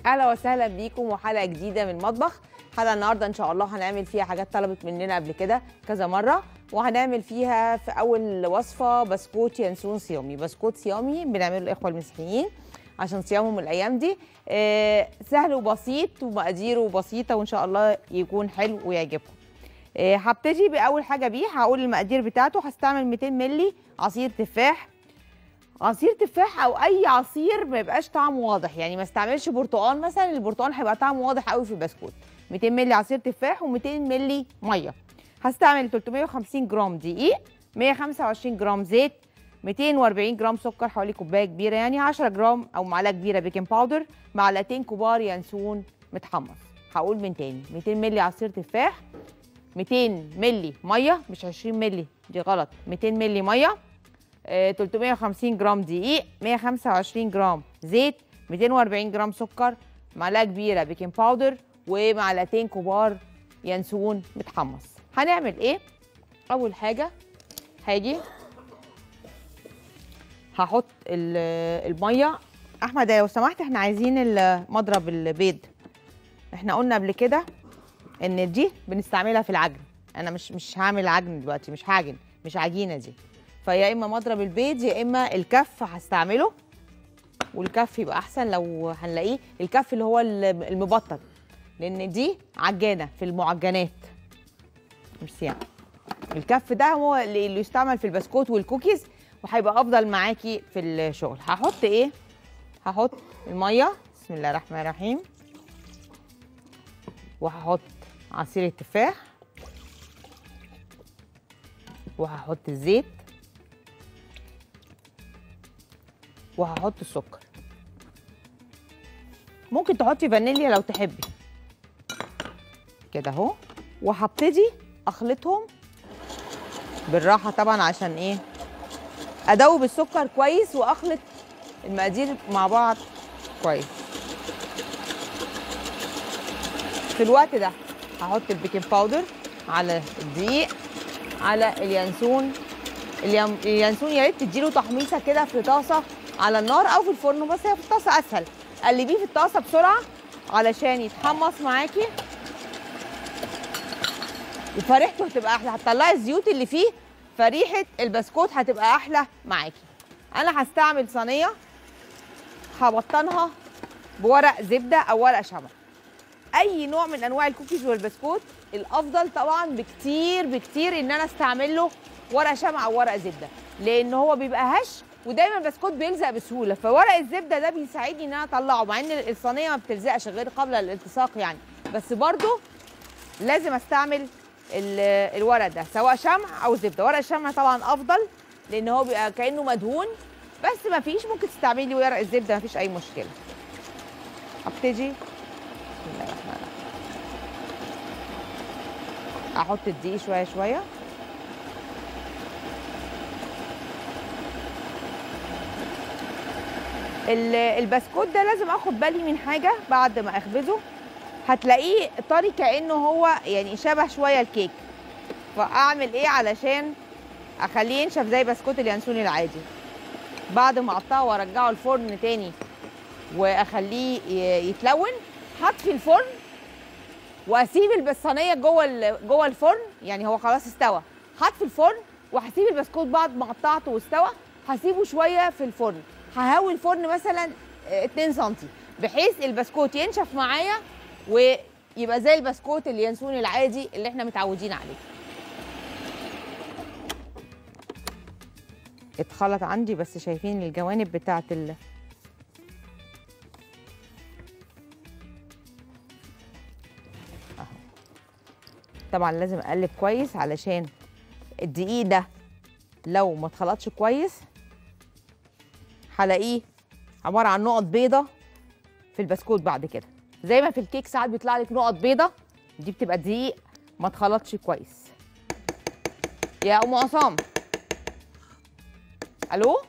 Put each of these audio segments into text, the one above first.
اهلا وسهلا بيكم وحلقه جديده من المطبخ حلقه النهارده ان شاء الله هنعمل فيها حاجات طلبت مننا قبل كده كذا مره وهنعمل فيها في اول وصفه بسكوت ينسون صيامي بسكوت صيامي بنعمله الاخوه المسيحيين عشان صيامهم الايام دي آه سهل وبسيط ومقاديره بسيطه وان شاء الله يكون حلو ويعجبكم آه هبتدي باول حاجه بيه هقول المقادير بتاعته هستعمل 200 مللي عصير تفاح عصير تفاح او اي عصير ما يبقاش طعمه واضح يعني ما استعملش برتقال مثلا البرتقال هيبقى طعمه واضح قوي في البسكوت 200 مللي عصير تفاح و200 مللي ميه هستعمل 350 جرام دقيق 125 جرام زيت 240 جرام سكر حوالي كوبايه كبيره يعني 10 جرام او معلقه كبيره بيكنج باودر معلقتين كبار ينسون متحمص هقول من تاني 200 مللي عصير تفاح 200 مللي ميه مش 20 مللي دي غلط 200 مللي ميه 350 جرام دقيق 125 جرام زيت 240 جرام سكر معلقه كبيره بيكنج باودر ومعلقتين كبار ينسون متحمص هنعمل ايه اول حاجه هاجي هحط الميه احمد لو سمحت احنا عايزين مضرب البيض احنا قلنا قبل كده ان دي بنستعملها في العجن انا مش مش هعمل عجن دلوقتي مش هعجن مش عجينه دي فيا اما مضرب البيض يا اما الكف هستعمله والكف يبقى احسن لو هنلاقيه الكف اللي هو المبطن لان دي عجانه في المعجنات ميرسي يعني. الكف ده هو اللي يستعمل في البسكوت والكوكيز وهيبقى افضل معاكي في الشغل هحط ايه هحط الميه بسم الله الرحمن الرحيم وهحط عصير التفاح وهحط الزيت وهحط السكر ممكن تحطي فانيليا لو تحبي كده اهو وهبتدي اخلطهم بالراحه طبعا عشان ايه ادوب السكر كويس واخلط المقادير مع بعض كويس في الوقت ده هحط البيكنج باودر على الدقيق على اليانسون اليانسون يا ريت تديله تحميصه كده في طاسه على النار او في الفرن بس هي في الطاسه اسهل قلبيه في الطاسه بسرعه علشان يتحمص معاكي وفريحته هتبقى احلى هتطلعي الزيوت اللي فيه فريحه البسكوت هتبقى احلى معاكي انا هستعمل صينيه هبطنها بورق زبده او ورق شمع اي نوع من انواع الكوكيز والبسكوت الافضل طبعا بكتير بكتير ان انا استعمل له ورق شمع او ورق زبده لان هو بيبقى هش ودايما البسكوت بيلزق بسهوله فورق الزبده ده بيساعدني ان انا اطلعه مع ان الصينيه ما بتلزقش غير قبل الالتصاق يعني بس برضو لازم استعمل الورق ده سواء شمع او زبده ورق الشمع طبعا افضل لان هو بيبقى كانه مدهون بس ما فيش ممكن تستعملي ورق الزبده ما فيش اي مشكله هبتدي بسم الله الرحمن الرحيم احط الدقيق شويه شويه البسكوت ده لازم اخد بالي من حاجه بعد ما اخبزه هتلاقيه طري كانه هو يعني شبه شويه الكيك فاعمل ايه علشان اخليه ينشف زي بسكوت اليانسون العادي بعد ما اقطعه وارجعه الفرن تاني واخليه يتلون هطفي الفرن واسيب الصينيه جوه جوه الفرن يعني هو خلاص استوى هطفي الفرن وهسيب البسكوت بعد ما قطعته واستوى هسيبه شويه في الفرن ههوي الفرن مثلا 2 سم بحيث البسكوت ينشف معايا ويبقى زي البسكوت اليانسون العادي اللي احنا متعودين عليه اتخلط عندي بس شايفين الجوانب بتاعت ال اهو طبعا لازم اقلب كويس علشان الدقيق ده لو ما اتخلطش كويس هلاقيه عباره عن نقط بيضه في البسكوت بعد كده زي ما في الكيك ساعات بيطلع لك نقط بيضه دي بتبقى دقيق ما اتخلطش كويس يا ام عصام الو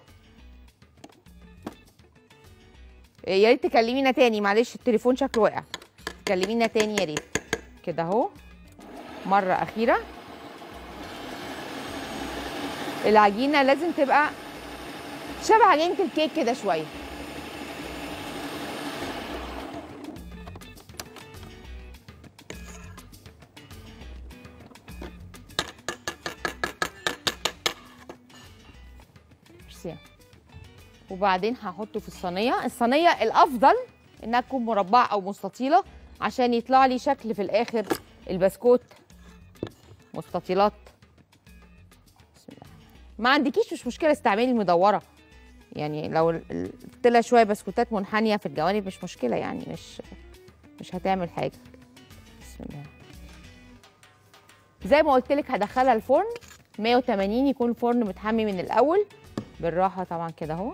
يا ريت تكلمينا تاني معلش التليفون شكله وقع كلمينا تاني يا ريت كده اهو مره اخيره العجينه لازم تبقى شبه عجينه الكيك كده شويه بصي وبعدين هحطه في الصينيه الصينيه الافضل انها تكون مربعه او مستطيله عشان يطلع لي شكل في الاخر البسكوت مستطيلات بسم الله ما عندكيش مش مشكله استعملي المدوره يعني لو ال- ال- طلع شويه بسكوتات منحنيه في الجوانب مش مشكله يعني مش مش هتعمل حاجه بسم الله زي ما قلت لك هدخلها الفرن 180 يكون الفرن متحمي من الاول بالراحه طبعا كده اهو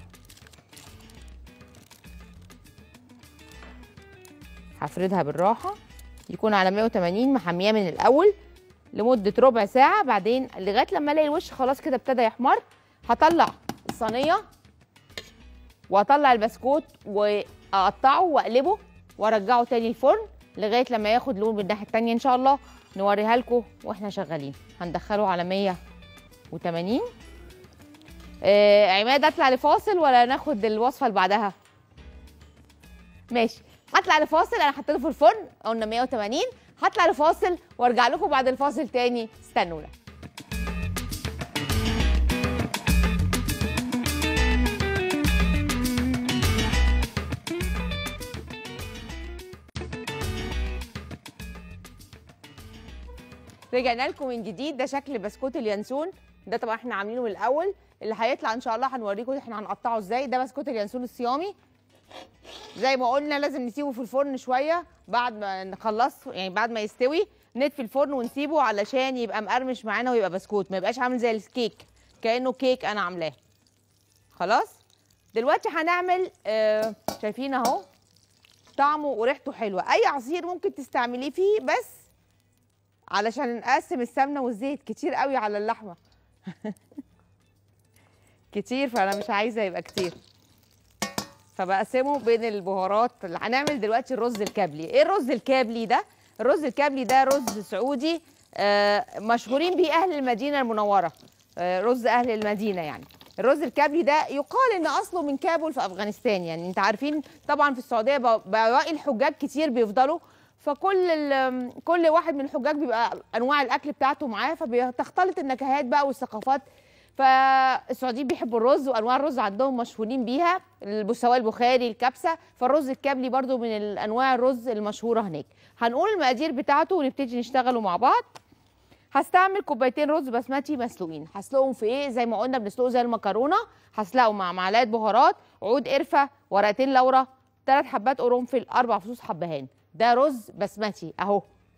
هفردها بالراحه يكون على 180 محميه من الاول لمده ربع ساعه بعدين لغايه لما الاقي الوش خلاص كده ابتدى يحمر هطلع الصينيه واطلع البسكوت واقطعه واقلبه وارجعه تاني الفرن لغايه لما ياخد لون من الناحيه التانيه ان شاء الله نوريها لكم واحنا شغالين هندخله على 180 آه عماد اطلع لفاصل ولا ناخد الوصفه اللي بعدها ماشي هطلع لفاصل انا حطيته في الفرن قلنا 180 هطلع لفاصل وارجع لكم بعد الفاصل تاني استنونا رجعنا لكم من جديد ده شكل بسكوت اليانسون ده طبعا احنا عاملينه من الاول اللي هيطلع ان شاء الله هنوريكم احنا هنقطعه ازاي ده بسكوت اليانسون الصيامي زي ما قلنا لازم نسيبه في الفرن شويه بعد ما نخلص يعني بعد ما يستوي نطفي الفرن ونسيبه علشان يبقى مقرمش معانا ويبقى بسكوت ما يبقاش عامل زي الكيك كانه كيك انا عاملاه خلاص دلوقتي هنعمل آه شايفين اهو طعمه وريحته حلوه اي عصير ممكن تستعمليه فيه بس علشان نقسم السمنه والزيت كتير قوي على اللحمه كتير فانا مش عايزه يبقى كتير فبقسمه بين البهارات اللي هنعمل دلوقتي الرز الكابلي ايه الرز الكابلي ده الرز الكابلي ده رز سعودي آه مشهورين بيه اهل المدينه المنوره آه رز اهل المدينه يعني الرز الكابلي ده يقال ان اصله من كابول في افغانستان يعني انت عارفين طبعا في السعوديه بواقي الحجاج كتير بيفضلوا فكل ال- كل واحد من الحجاج بيبقى انواع الاكل بتاعته معاه فبتختلط النكهات بقى والثقافات فالسعوديين بيحبوا الرز وانواع الرز عندهم مشهورين بيها البسواء البخاري الكبسه فالرز الكابلي برضو من الانواع الرز المشهوره هناك هنقول المقادير بتاعته ونبتدي نشتغلوا مع بعض هستعمل كوبايتين رز بسمتي مسلوقين هسلقهم في ايه زي ما قلنا بنسلقه زي المكرونه هسلقه مع معلقه بهارات عود قرفه ورقتين لورا ثلاث حبات قرنفل اربع فصوص حبهان ده رز بسمتي اهو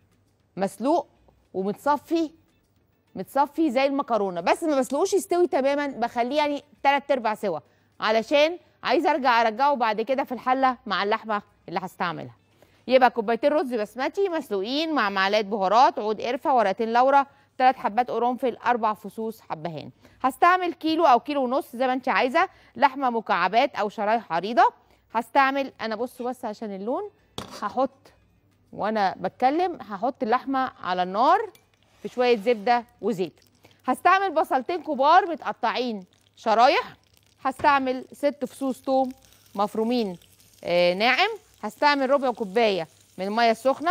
مسلوق ومتصفي متصفي زي المكرونه بس ما بسلقوش يستوي تماما بخليه يعني تلات ارباع سوا علشان عايزه ارجع ارجعه بعد كده في الحله مع اللحمه اللي هستعملها يبقى كوبايتين رز بسمتي مسلوقين مع معلقه بهارات عود قرفه ورقتين لورا ثلاث حبات قرنفل اربع فصوص حبهان هستعمل كيلو او كيلو ونص زي ما انت عايزه لحمه مكعبات او شرايح عريضه هستعمل انا بصوا بس عشان اللون هحط وانا بتكلم هحط اللحمه على النار في شويه زبده وزيت هستعمل بصلتين كبار متقطعين شرايح هستعمل ست فصوص توم مفرومين آه ناعم هستعمل ربع كوبايه من الميه السخنه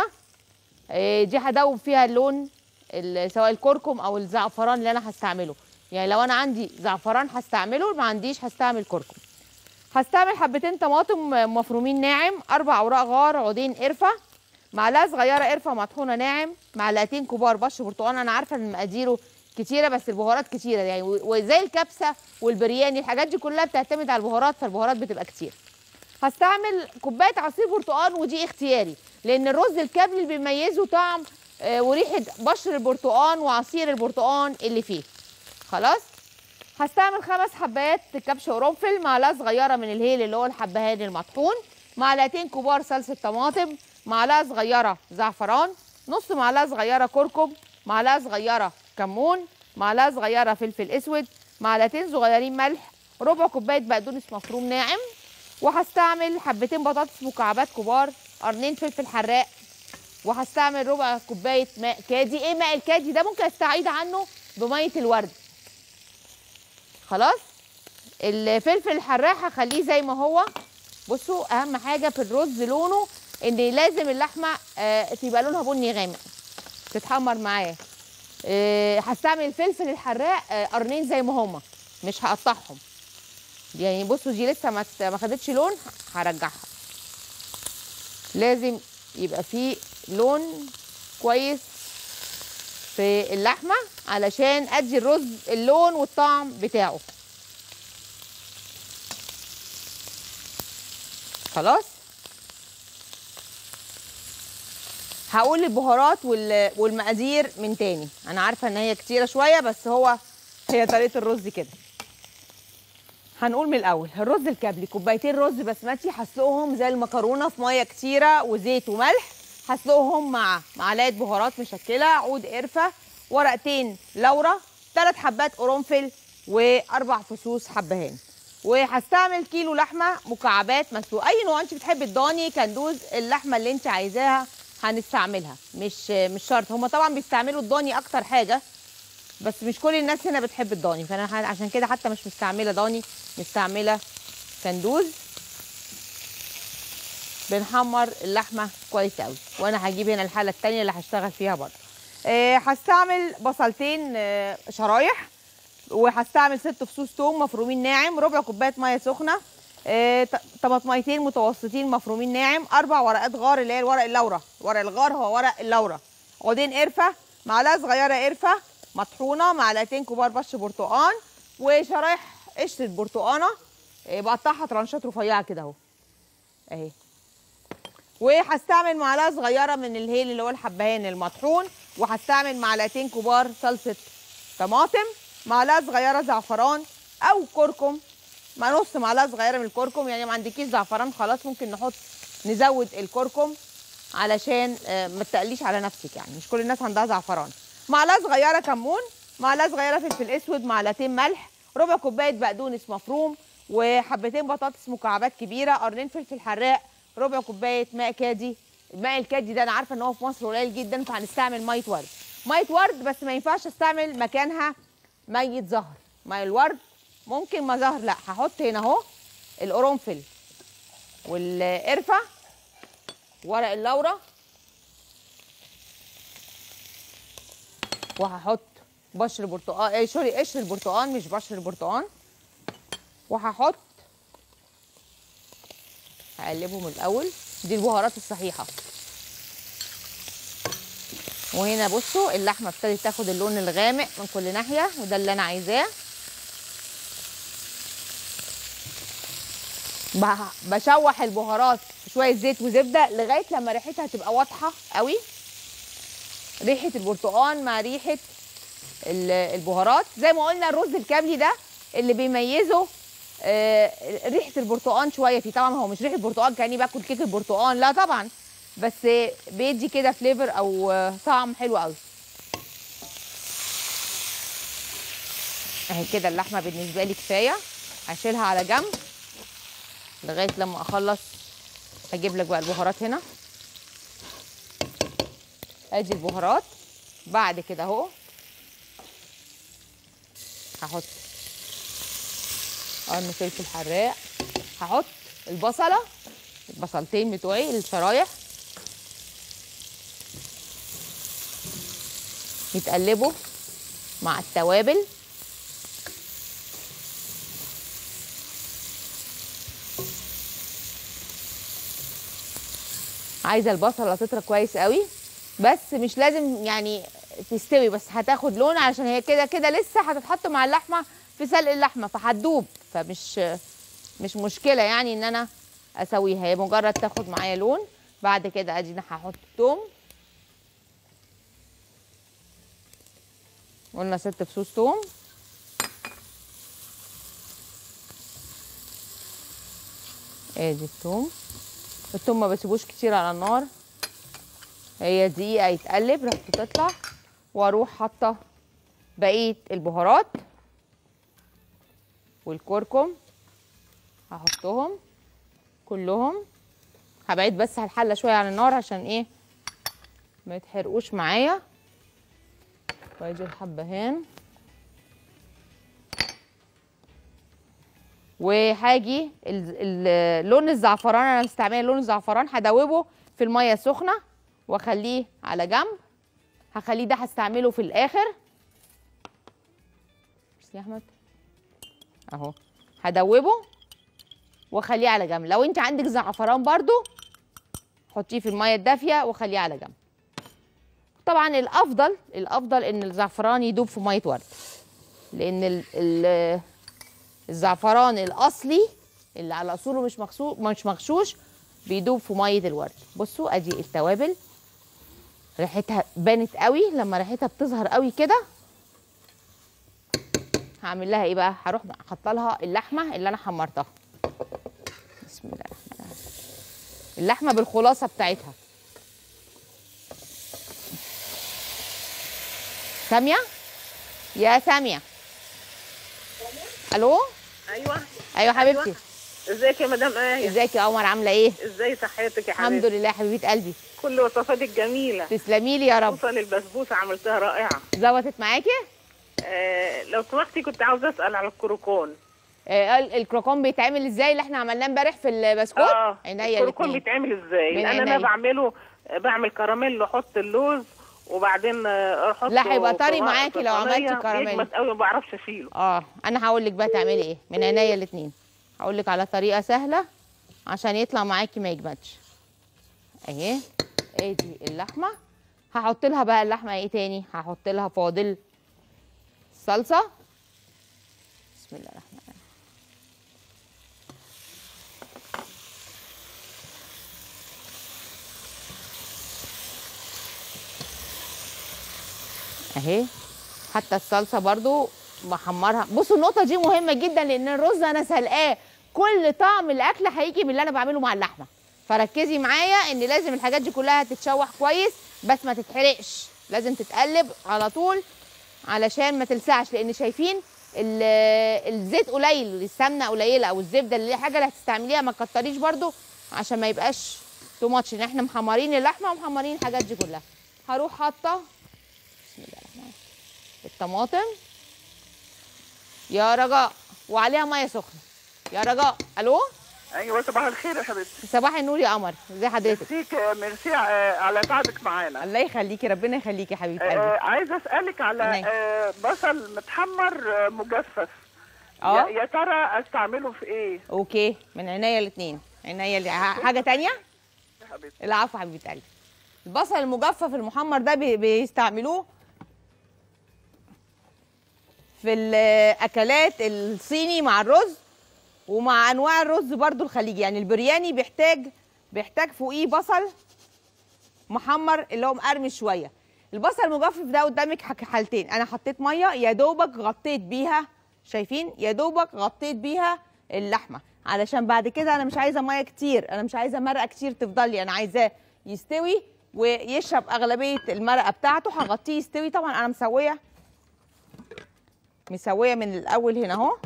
آه دي هدوب فيها اللون ال- سواء الكركم او الزعفران اللي انا هستعمله يعني لو انا عندي زعفران هستعمله ما عنديش هستعمل كركم هستعمل حبتين طماطم مفرومين ناعم اربع اوراق غار عودين قرفه معلقه صغيره قرفه مطحونه ناعم معلقتين كبار بش برتقال انا عارفه ان مقاديره كتيره بس البهارات كتيره يعني و- وزي الكبسه والبرياني الحاجات دي كلها بتعتمد على البهارات فالبهارات بتبقى كتير هستعمل كوبايه عصير برتقال ودي اختياري لان الرز الكابلي اللي بيميزه طعم آه، وريحه بشر البرتقال وعصير البرتقال اللي فيه خلاص هستعمل خمس حبات كبش قرنفل معلقه صغيره من الهيل اللي هو الحبهان المطحون معلقتين كبار صلصه طماطم معلقه صغيره زعفران نص معلقه صغيره كركم معلقه صغيره كمون معلقه صغيره فلفل اسود معلقتين صغيرين ملح ربع كوبايه بقدونس مفروم ناعم وهستعمل حبتين بطاطس مكعبات كبار قرنين فلفل حراق وهستعمل ربع كوبايه ماء كادي ايه ماء الكادي ده ممكن استعيد عنه بميه الورد خلاص الفلفل الحراق هخليه زي ما هو بصوا اهم حاجه في الرز لونه ان لازم اللحمه آه تبقى لونها بني غامق تتحمر معاه آه هستعمل الفلفل الحراق آه قرنين زي ما هما مش هقطعهم دي يعني بصوا دي لسه ما ت- ما خدتش لون هرجعها لازم يبقى فيه لون كويس في اللحمه علشان ادي الرز اللون والطعم بتاعه خلاص هقول البهارات وال- والمقادير من تاني انا عارفه ان هي كتيره شويه بس هو هي طريقه الرز كده هنقول من الاول الرز الكابلي كوبايتين رز بسمتي هسلقهم زي المكرونه في ميه كتيره وزيت وملح هسلقهم مع معلقه بهارات مشكله عود قرفه ورقتين لورا ثلاث حبات قرنفل واربع فصوص حبهان وهستعمل كيلو لحمه مكعبات مسلوقه اي نوع انت بتحبي الضاني كندوز اللحمه اللي انت عايزاها هنستعملها مش مش شرط هما طبعا بيستعملوا الضاني اكتر حاجه بس مش كل الناس هنا بتحب الضاني فانا ح- عشان كده حتى مش مستعمله ضاني مستعمله كندوز بنحمر اللحمه كويس قوي وانا هجيب هنا الحله التانية اللي هشتغل فيها برضه آه، هستعمل بصلتين آه، شرايح وهستعمل ست فصوص توم مفرومين ناعم ربع كوبايه ميه سخنه آه، ط- طماطميتين متوسطين مفرومين ناعم اربع ورقات غار اللي هي الورق اللورا ورق الغار هو ورق اللورا عودين قرفه معلقه صغيره قرفه مطحونه معلقتين كبار بش برتقان وشرايح قشره برتقانه آه، بقطعها ترانشات رفيعه كده اهو اهي وهستعمل معلقه صغيره من الهيل اللي هو الحبهان المطحون وهستعمل معلقتين كبار صلصه طماطم معلقه صغيره زعفران او كركم مع نص معلقه صغيره من الكركم يعني ما عندكيش زعفران خلاص ممكن نحط نزود الكركم علشان آه، ما تقليش على نفسك يعني مش كل الناس عندها زعفران معلقه صغيره كمون معلقه صغيره فلفل اسود معلقتين ملح ربع كوبايه بقدونس مفروم وحبتين بطاطس مكعبات كبيره قرنين فلفل حراق ربع كوبايه ماء كادي الماء الكادي ده انا عارفه ان هو في مصر قليل جدا فهنستعمل ميه ورد ميه ورد بس ما ينفعش استعمل مكانها ميه زهر ميه الورد ممكن ما زهر لا هحط هنا اهو القرنفل والقرفه ورق اللورا وهحط بشر برتقال ايه سوري قشر البرتقال مش بشر البرتقال وهحط هقلبهم الاول دي البهارات الصحيحه وهنا بصوا اللحمه ابتدت تاخد اللون الغامق من كل ناحيه وده اللي انا عايزاه بح- بشوح البهارات في شويه زيت وزبده لغايه لما ريحتها تبقى واضحه قوي ريحه البرتقال مع ريحه ال- البهارات زي ما قلنا الرز الكابلي ده اللي بيميزه آه، ريحه البرتقال شويه فيه طبعا هو مش ريحه برتقال كاني باكل كيك البرتقال لا طبعا بس بيدي كده فليفر او آه، طعم حلو قوي اهي كده اللحمه بالنسبه لي كفايه هشيلها على جنب لغايه لما اخلص اجيب لك بقى البهارات هنا ادي البهارات بعد كده اهو هحط قرن فلفل حراق هحط البصله البصلتين بتوعي الشرايح يتقلبوا مع التوابل عايزه البصله تطرى كويس قوي بس مش لازم يعني تستوي بس هتاخد لون علشان هي كده كده لسه هتتحط مع اللحمه في سلق اللحمه فهتدوب فمش مش مشكله يعني ان انا اسويها هي مجرد تاخد معايا لون بعد كده ادي انا هحط توم قلنا ست فصوص توم ادي التوم التوم ما بسيبوش كتير على النار هي دقيقة يتقلب ريحته تطلع واروح حاطة بقية البهارات والكركم هحطهم كلهم هبعد بس الحلة شوية عن النار عشان ايه ما يتحرقوش معايا وادي الحبهان وهاجي ال- ال- لون الزعفران انا مستعمله لون الزعفران هدوبه في الميه السخنه واخليه على جنب هخليه ده هستعمله في الاخر بس يا احمد اهو هدوبه واخليه على جنب لو انت عندك زعفران برضو حطيه في الميه الدافيه وخليه على جنب طبعا الافضل الافضل ان الزعفران يدوب في ميه ورد لان ال ال الزعفران الاصلي اللي على اصوله مش مغسول مش مغشوش بيدوب في ميه الورد بصوا ادي التوابل ريحتها بانت قوي لما ريحتها بتظهر قوي كده هعمل لها ايه بقى هروح حاطه لها اللحمه اللي انا حمرتها بسم الله الرحمن الرحيم اللحمه بالخلاصه بتاعتها ساميه يا ساميه الو ايوه ايوه حبيبتي ازيك يا مدام ايه ازيك يا قمر عامله ايه ازاي صحتك يا الحمد حبيبتي لله حبيبه قلبي كل وصفاتك جميله تسلمي لي يا رب خصوصا البسبوسه عملتها رائعه ظبطت معاكي آه لو سمحتي كنت عاوزه اسال على الكروكون آه ال- الكروكون بيتعمل ازاي اللي احنا عملناه امبارح في البسكوت اه عينيا الكروكون الاتنين. بيتعمل ازاي من انا عينيا. ما بعمله آه، بعمل كراميل احط اللوز وبعدين آه، احطه لا، هيبقى في طري م- معاكي في لو عملتي صينية، كراميل. بيجمد قوي ما بعرفش اشيله اه انا هقول لك بقى تعملي ايه من عينيا الاتنين هقول لك على طريقه سهله عشان يطلع معاكي ما يجمدش اهي ادي اللحمه هحط لها بقى اللحمه ايه تاني هحط لها فاضل صلصه بسم الله الرحمن الرحيم اهي حتى الصلصه برضو بحمرها بصوا النقطه دي مهمه جدا لان الرز انا سلقاه كل طعم الاكل هيجي من اللي انا بعمله مع اللحمه فركزي معايا ان لازم الحاجات دي كلها تتشوح كويس بس ما تتحرقش لازم تتقلب على طول علشان ما تلسعش لان شايفين ال- الزيت قليل السمنه قليله او الزبده اللي الحاجه اللي هتستعمليها ما تكتريش برضو عشان ما يبقاش تو ماتش ان احنا محمرين اللحمه ومحمرين الحاجات دي كلها هروح حاطه بسم الله الرحمن الرحيم الطماطم يا رجاء وعليها ميه سخنه يا رجاء الو ايوه صباح الخير يا حبيبتي صباح النور يا قمر ازي حضرتك ميرسيك ميرسي آه، على تعبك معانا الله يخليكي ربنا يخليكي يا حبيبه قلبي آه، عايزه اسالك على عينيا. آه، بصل متحمر آه، مجفف اه يا- يا ترى استعمله في ايه اوكي من عينيا الاثنين عينيا اللي... حاجه تانية يا حبيبتي العفو حبيبه قلبي البصل المجفف المحمر ده بي... بيستعملوه في الاكلات الصيني مع الرز ومع انواع الرز برضو الخليجي يعني البرياني بيحتاج بيحتاج فوقيه بصل محمر اللي هو مقرمش شويه البصل المجفف ده قدامك حك- حالتين انا حطيت ميه يا دوبك غطيت بيها شايفين يا دوبك غطيت بيها اللحمه علشان بعد كده انا مش عايزه ميه كتير انا مش عايزه مرقه كتير تفضل لي انا عايزاه يستوي ويشرب اغلبيه المرقه بتاعته هغطيه يستوي طبعا انا مسويه مسويه من الاول هنا اهو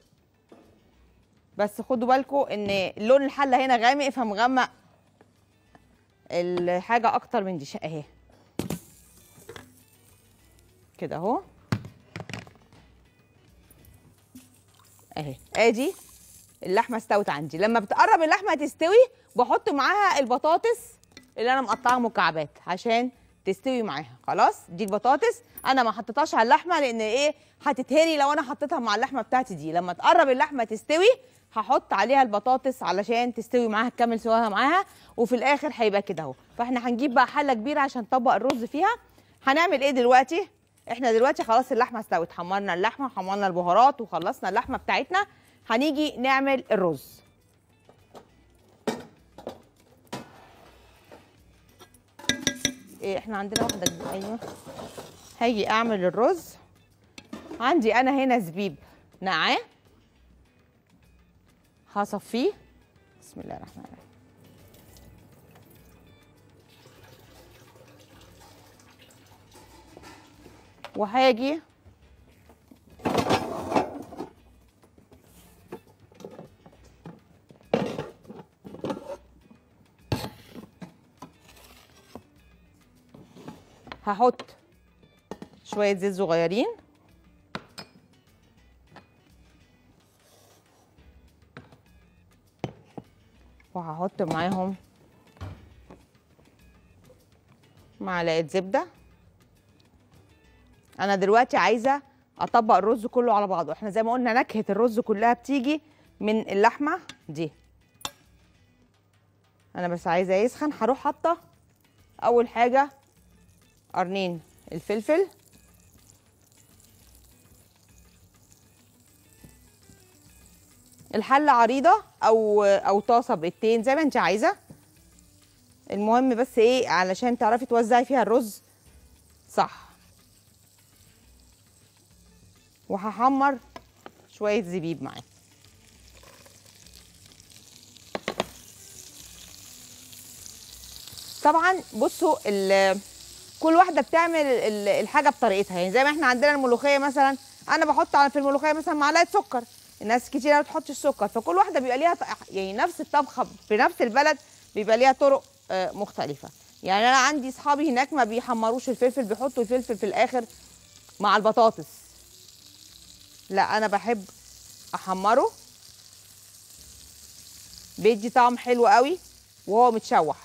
بس خدوا بالكم ان لون الحله هنا غامق فمغمق الحاجه اكتر من دي شا- اهي كده اهو اهي ادي اللحمه استوت عندي لما بتقرب اللحمه تستوي بحط معاها البطاطس اللي انا مقطعها مكعبات عشان تستوي معاها خلاص دي البطاطس انا ما حطيتهاش على اللحمه لان ايه هتتهري لو انا حطيتها مع اللحمه بتاعتي دي لما تقرب اللحمه تستوي هحط عليها البطاطس علشان تستوي معاها تكمل سواها معاها وفي الاخر هيبقى كده اهو فاحنا هنجيب بقى حله كبيره عشان نطبق الرز فيها هنعمل ايه دلوقتي احنا دلوقتي خلاص اللحمه استوت حمرنا اللحمه حمرنا البهارات وخلصنا اللحمه بتاعتنا هنيجي نعمل الرز إيه احنا عندنا واحده جديدة. ايوه هاجي اعمل الرز عندي انا هنا زبيب نقعاه هصفيه بسم الله الرحمن الرحيم وهاجي هحط شوية زيت صغيرين وهحط معاهم معلقة زبدة أنا دلوقتي عايزة اطبق الرز كله على بعضه احنا زي ما قلنا نكهه الرز كلها بتيجي من اللحمه دي انا بس عايزه يسخن هروح حاطه اول حاجه قرنين الفلفل الحله عريضه او او طاسه بقتين زي ما انت عايزه المهم بس ايه علشان تعرفي توزعي فيها الرز صح وهحمر شويه زبيب معاه طبعا بصوا ال- كل واحده بتعمل ال- الحاجه بطريقتها يعني زي ما احنا عندنا الملوخيه مثلا انا بحط على- في الملوخيه مثلا معلقه سكر الناس كتير ما بتحطش السكر فكل واحده بيبقى ليها ط- يعني نفس الطبخه في نفس البلد بيبقى ليها طرق آه، مختلفه يعني انا عندي اصحابي هناك ما بيحمروش الفلفل بيحطوا الفلفل في الاخر مع البطاطس لا انا بحب احمره بيدي طعم حلو قوي وهو متشوح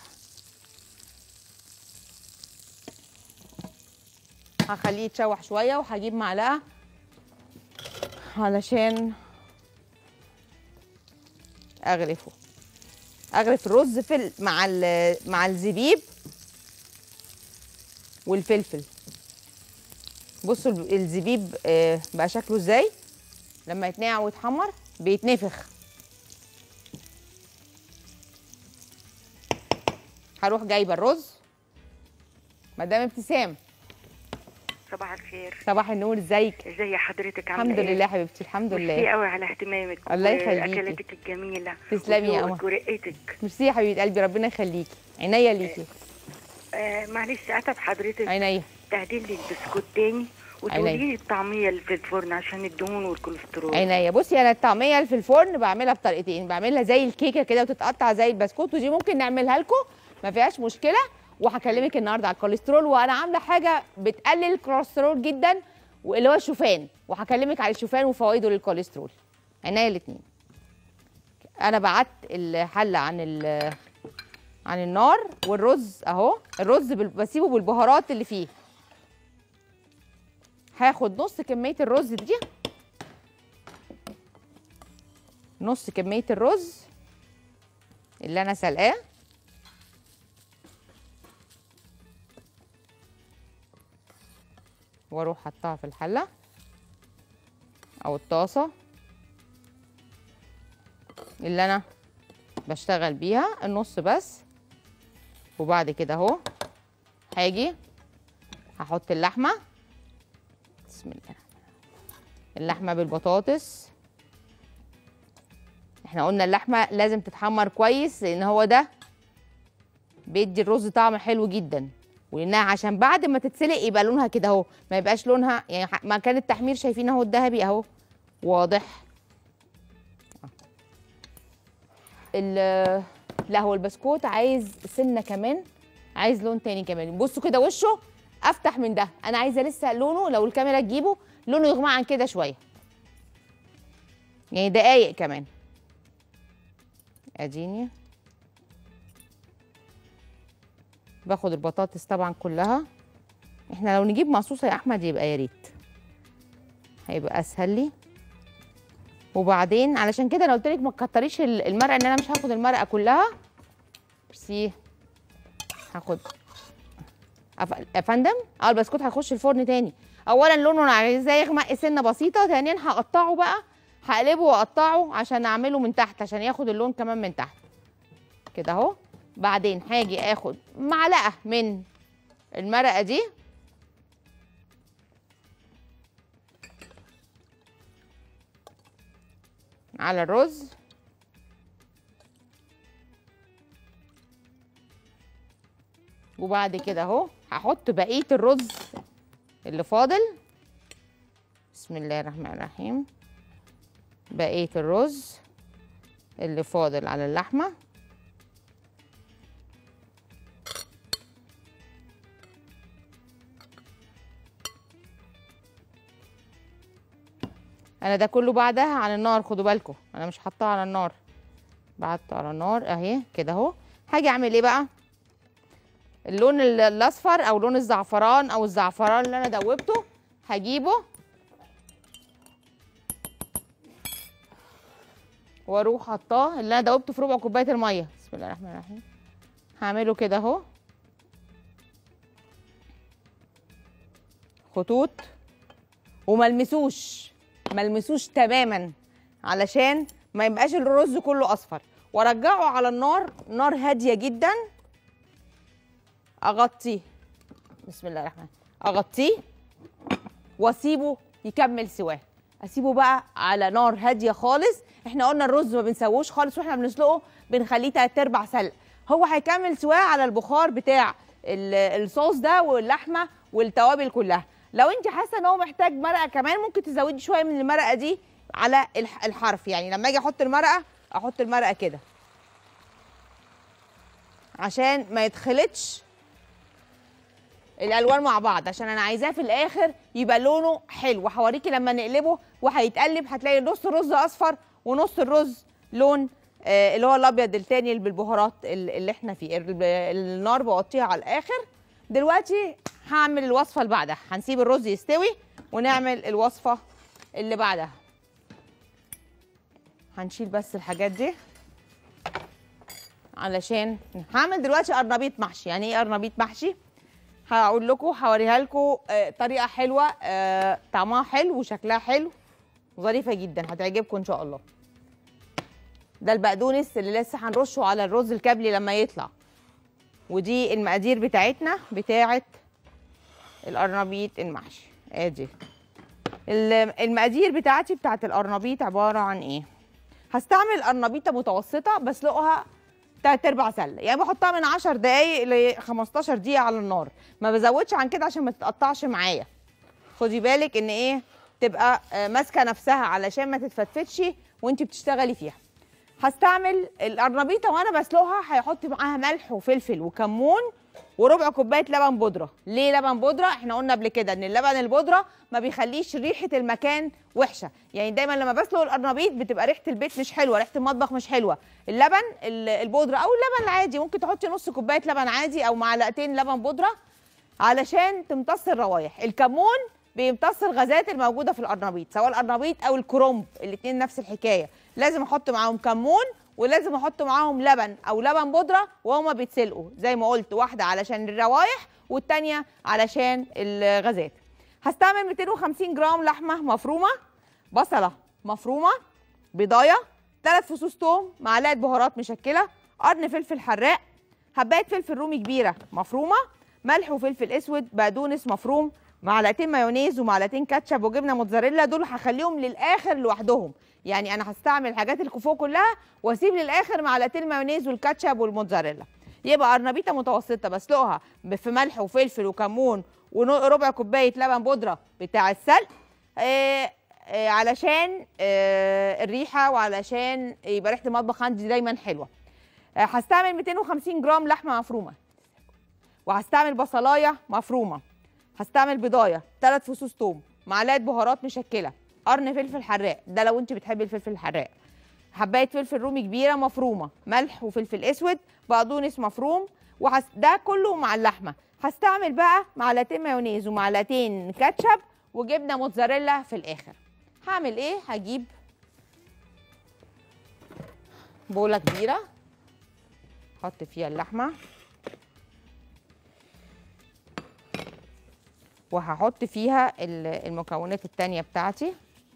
هخليه يتشوح شويه وهجيب معلقه علشان اغرفه اغرف الرز في ال- مع ال- مع الزبيب والفلفل بصوا ال- الزبيب آه، بقى شكله ازاي لما يتنقع ويتحمر بيتنفخ هروح جايبه الرز مدام ابتسام صباح الخير صباح النور ازيك ازي حضرتك عامله الحمد ايه؟ لله حبيبتي الحمد ميرسي لله قوي على اهتمامك الله يخليكي. واكلاتك الجميله تسلمي يا وذوقك قمر. ورقتك ميرسي يا حبيبه قلبي ربنا يخليكي عينيا ليكي آه معلش اتعب حضرتك عينيا تهدي لي البسكوت تاني وتقولي لي الطعميه اللي في الفرن عشان الدهون والكوليسترول عينيا بصي انا الطعميه اللي في الفرن بعملها بطريقتين بعملها زي الكيكه كده وتتقطع زي البسكوت ودي ممكن نعملها لكم ما فيهاش مشكله وهكلمك النهارده على الكوليسترول وانا عامله حاجه بتقلل الكوليسترول جدا واللي هو الشوفان وهكلمك على الشوفان وفوائده للكوليسترول عينيا الاثنين انا بعت الحله عن ال عن النار والرز اهو الرز بال- بسيبه بالبهارات اللي فيه هاخد نص كميه الرز دي نص كمية الرز اللي أنا سلقاه وأروح حطها في الحلة أو الطاسة اللي أنا بشتغل بيها النص بس وبعد كده أهو هاجي هحط اللحمة بسم الله اللحمة بالبطاطس احنا قلنا اللحمه لازم تتحمر كويس لان هو ده بيدي الرز طعم حلو جدا ولانها عشان بعد ما تتسلق يبقى لونها كده اهو ما يبقاش لونها يعني ح- مكان التحمير شايفين اهو الذهبي اهو واضح ال لا هو البسكوت عايز سنه كمان عايز لون تاني كمان بصوا كده وشه افتح من ده انا عايزه لسه لونه لو الكاميرا تجيبه لونه يغمق عن كده شويه يعني دقايق كمان اديني باخد البطاطس طبعا كلها احنا لو نجيب مقصوصه يا احمد يبقى يا ريت هيبقى اسهل لي وبعدين علشان كده انا قلت لك ما تكتريش ال- المرقه ان انا مش هاخد المرقه كلها ميرسي هاخد أف- يا فندم اه البسكوت هيخش الفرن تاني اولا لونه انا عايزاه يغمق سنه بسيطه ثانيا هقطعه بقى هقلبه واقطعه عشان اعمله من تحت عشان ياخد اللون كمان من تحت كده اهو بعدين هاجي اخد معلقه من المرقه دي على الرز وبعد كده اهو هحط بقيه الرز اللي فاضل بسم الله الرحمن الرحيم بقيه الرز اللي فاضل على اللحمه انا ده كله بعدها على النار خدوا بالكم انا مش حاطاه على النار بعته على النار اهي كده اهو هاجي اعمل ايه بقى اللون ال- الاصفر او لون الزعفران او الزعفران اللي انا دوبته هجيبه واروح حطاه اللي انا دوبته في ربع كوبايه الميه بسم الله الرحمن الرحيم هعمله كده اهو خطوط وملمسوش ملمسوش تماما علشان ما يبقاش الرز كله اصفر وارجعه على النار نار هاديه جدا اغطيه بسم الله الرحمن اغطيه واسيبه يكمل سواه اسيبه بقى على نار هاديه خالص احنا قلنا الرز ما بنسووش خالص واحنا بنسلقه بنخليه تلات ارباع سلق هو هيكمل سواه على البخار بتاع ال- الصوص ده واللحمه والتوابل كلها لو انت حاسه ان هو محتاج مرقه كمان ممكن تزودي شويه من المرقه دي على الح- الحرف يعني لما اجي احط المرقه احط المرقه كده عشان ما يتخلطش الالوان مع بعض عشان انا عايزاه في الاخر يبقى لونه حلو هوريكي لما نقلبه وهيتقلب هتلاقي نص الرز اصفر ونص الرز لون آه اللي هو الابيض التاني اللي بالبهارات ال- اللي احنا فيه ال- النار بوطيها على الاخر دلوقتي هعمل الوصفه اللي بعدها هنسيب الرز يستوي ونعمل الوصفه اللي بعدها هنشيل بس الحاجات دي علشان هعمل دلوقتي قرنبيط محشي يعني ايه قرنبيط محشي هقول لكم هوريها لكم آه، طريقه حلوه آه، طعمها حلو وشكلها حلو ظريفه جدا هتعجبكم ان شاء الله ده البقدونس اللي لسه هنرشه على الرز الكابلي لما يطلع ودي المقادير بتاعتنا بتاعت القرنبيط المحشي ادي ال- المقادير بتاعتي بتاعت القرنبيط عباره عن ايه هستعمل قرنبيطه متوسطه بسلقها تلات ارباع سله يعني بحطها من 10 دقايق ل 15 دقيقه على النار ما بزودش عن كده عشان ما تتقطعش معايا خدي بالك ان ايه تبقى آه، ماسكه نفسها علشان ما تتفتفتش وانت بتشتغلي فيها هستعمل القرنبيطه وانا بسلقها هيحط معاها ملح وفلفل وكمون وربع كوبايه لبن بودره ليه لبن بودره احنا قلنا قبل كده ان اللبن البودره ما بيخليش ريحه المكان وحشه يعني دايما لما بسلق القرنبيط بتبقى ريحه البيت مش حلوه ريحه المطبخ مش حلوه اللبن ال- البودره او اللبن العادي ممكن تحطي نص كوبايه لبن عادي او معلقتين لبن بودره علشان تمتص الروايح الكمون بيمتص الغازات الموجوده في القرنبيط سواء القرنبيط او الكرنب الاثنين نفس الحكايه لازم احط معاهم كمون ولازم احط معاهم لبن او لبن بودره وهما بيتسلقوا زي ما قلت واحده علشان الروايح والتانيه علشان الغازات هستعمل 250 جرام لحمه مفرومه بصله مفرومه بيضايه ثلاث فصوص توم معلقه بهارات مشكله قرن فلفل حراق حبايه فلفل رومي كبيره مفرومه ملح وفلفل اسود بقدونس مفروم معلقتين مايونيز ومعلقتين كاتشب وجبنه موتزاريلا دول هخليهم للاخر لوحدهم يعني انا هستعمل حاجات الكوفو كلها واسيب للاخر معلقتين المايونيز والكاتشب والموتزاريلا يبقى قرنبيطه متوسطه بسلقها في ملح وفلفل وكمون وربع كوبايه لبن بودره بتاع السلق آه آه علشان آه الريحه وعلشان يبقى ريحه المطبخ عندي دايما حلوه آه هستعمل 250 جرام لحمه مفرومه وهستعمل بصلايه مفرومه هستعمل بضايه ثلاث فصوص توم معلقه بهارات مشكله قرن فلفل حراق ده لو انت بتحبي الفلفل الحراق حبايه فلفل رومي كبيره مفرومه ملح وفلفل اسود بقدونس مفروم وهس... ده كله مع اللحمه هستعمل بقى معلقتين مايونيز ومعلقتين كاتشب وجبنه موتزاريلا في الاخر هعمل ايه هجيب بوله كبيره احط فيها اللحمه وهحط فيها ال- المكونات التانية بتاعتي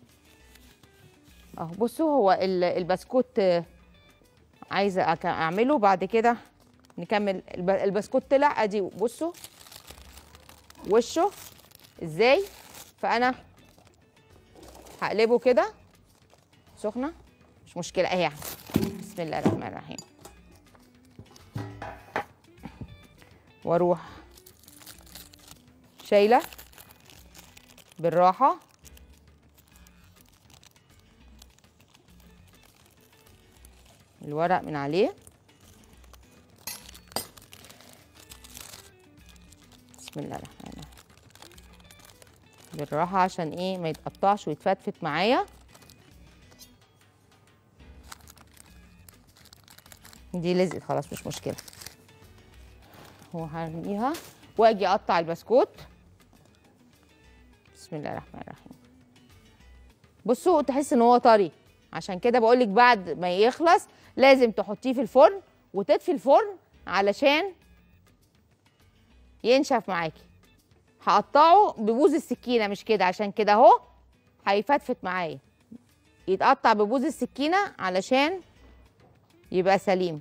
اهو بصوا هو ال- البسكوت آه، عايزه أك- اعمله بعد كده نكمل الب- البسكوت طلع ادي بصوا وشه ازاي فانا هقلبه كده سخنه مش مشكله اهي بسم الله الرحمن الرحيم واروح شايله بالراحه الورق من عليه بسم الله الرحمن الرحيم بالراحه عشان ايه ما يتقطعش ويتفتفت معايا دي لزقت خلاص مش مشكله وهرميها واجي اقطع البسكوت بسم الله الرحمن الرحيم بصوا تحس ان هو طري عشان كده بقول لك بعد ما يخلص لازم تحطيه في الفرن وتطفي الفرن علشان ينشف معاكي هقطعه ببوز السكينه مش كده عشان كده اهو هيفتفت معايا يتقطع ببوز السكينه علشان يبقى سليم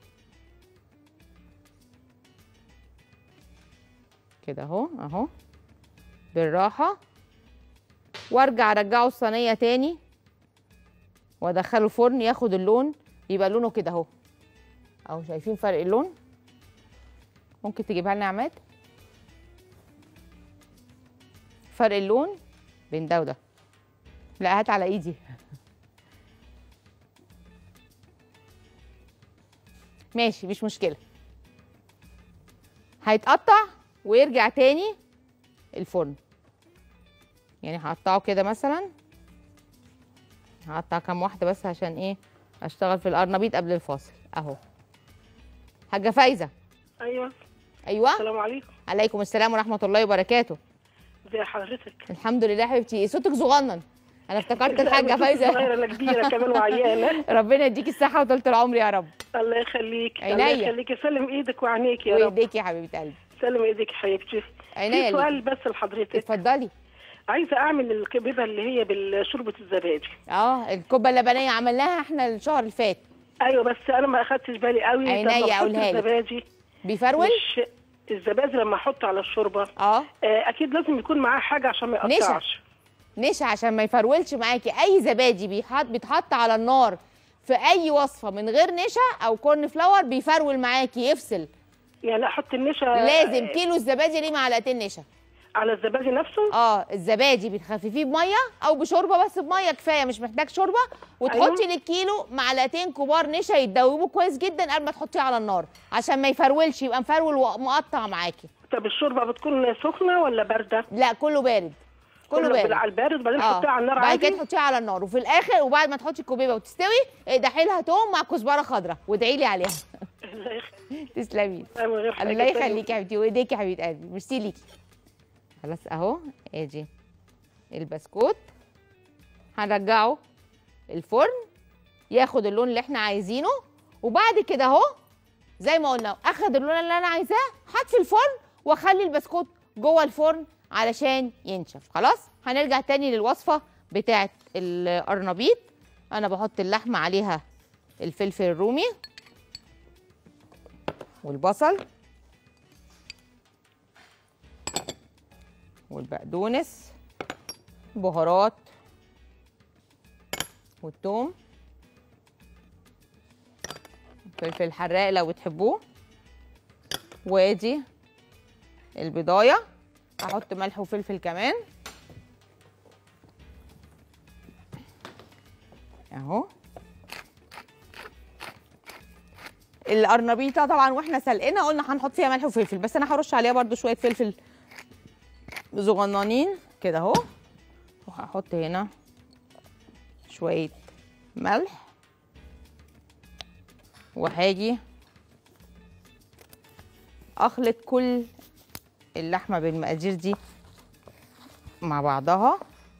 كده اهو اهو بالراحه وارجع ارجعه الصينيه تاني وادخله الفرن ياخد اللون يبقى لونه كده اهو اهو شايفين فرق اللون ممكن تجيبها لنا يا عماد فرق اللون بين ده وده لا هات على ايدي ماشي مش مشكله هيتقطع ويرجع تاني الفرن يعني هقطعه كده مثلا هقطع كام واحده بس عشان ايه اشتغل في القرنبيط قبل الفاصل اهو حاجه فايزه ايوه ايوه السلام عليكم عليكم السلام ورحمه الله وبركاته ازي حضرتك الحمد لله حبيبتي صوتك صغنن انا افتكرت الحاجه فايزه صغيره انا كبيره كمان وعيانه ربنا يديكي الصحه وطولة العمر يا رب الله يخليك عينيا. الله يخليك سلم ايدك وعينيك يا رب ويديكي يا حبيبه قلبي سلم ايدك يا حبيبتي عينيا في سؤال ليكي. بس لحضرتك اتفضلي عايزه اعمل الكبيبه اللي هي بالشوربه الزبادي اه الكوبا اللبنيه عملناها احنا الشهر اللي فات ايوه بس انا ما اخدتش بالي قوي عينيا طب لو أحط أقولها لك. الزبادي بيفرول مش الزبادي لما احطه على الشوربه اه آه، اكيد لازم يكون معاه حاجه عشان ما نشا. يقطعش نشا عشان ما يفرولش معاكي اي زبادي بيحط بيتحط على النار في اي وصفه من غير نشا او كورن فلاور بيفرول معاكي يفصل يعني احط النشا لازم آه، كيلو الزبادي ليه معلقتين نشا على الزبادي نفسه اه الزبادي بتخففيه بميه او بشوربه بس بميه كفايه مش محتاج شوربه وتحطي أيوة. للكيلو معلقتين كبار نشا يتدوبوا كويس جدا قبل ما تحطيه على النار عشان ما يفرولش يبقى مفرول ومقطع معاكي طب الشوربه بتكون سخنه ولا بارده لا كله بارد كله بارد على البارد وبعدين تحطيها على النار بعد كده عادي تحطيها على النار وفي الاخر وبعد ما تحطي الكوبيبه وتستوي اقدحي لها توم مع كزبره خضراء وادعي لي عليها الله يخليك تسلمي من غير حاجة الله تانية. يخليكي يا حبيبتي وايديكي يا حبيبه قلبي ميرسي ليكي خلاص اهو ادي البسكوت هنرجعه الفرن ياخد اللون اللي احنا عايزينه وبعد كده اهو زي ما قلنا اخد اللون اللي انا عايزاه هطفي الفرن واخلي البسكوت جوه الفرن علشان ينشف خلاص هنرجع تاني للوصفه بتاعه القرنبيط انا بحط اللحمه عليها الفلفل الرومي والبصل والبقدونس بهارات والثوم فلفل الحراق لو بتحبوه وادي البضايه هحط ملح وفلفل كمان اهو القرنبيطه طبعا واحنا سلقنا قلنا هنحط فيها ملح وفلفل بس انا هرش عليها برده شويه فلفل صغننين كده اهو وهحط هنا شويه ملح وهاجي اخلط كل اللحمه بالمقادير دي مع بعضها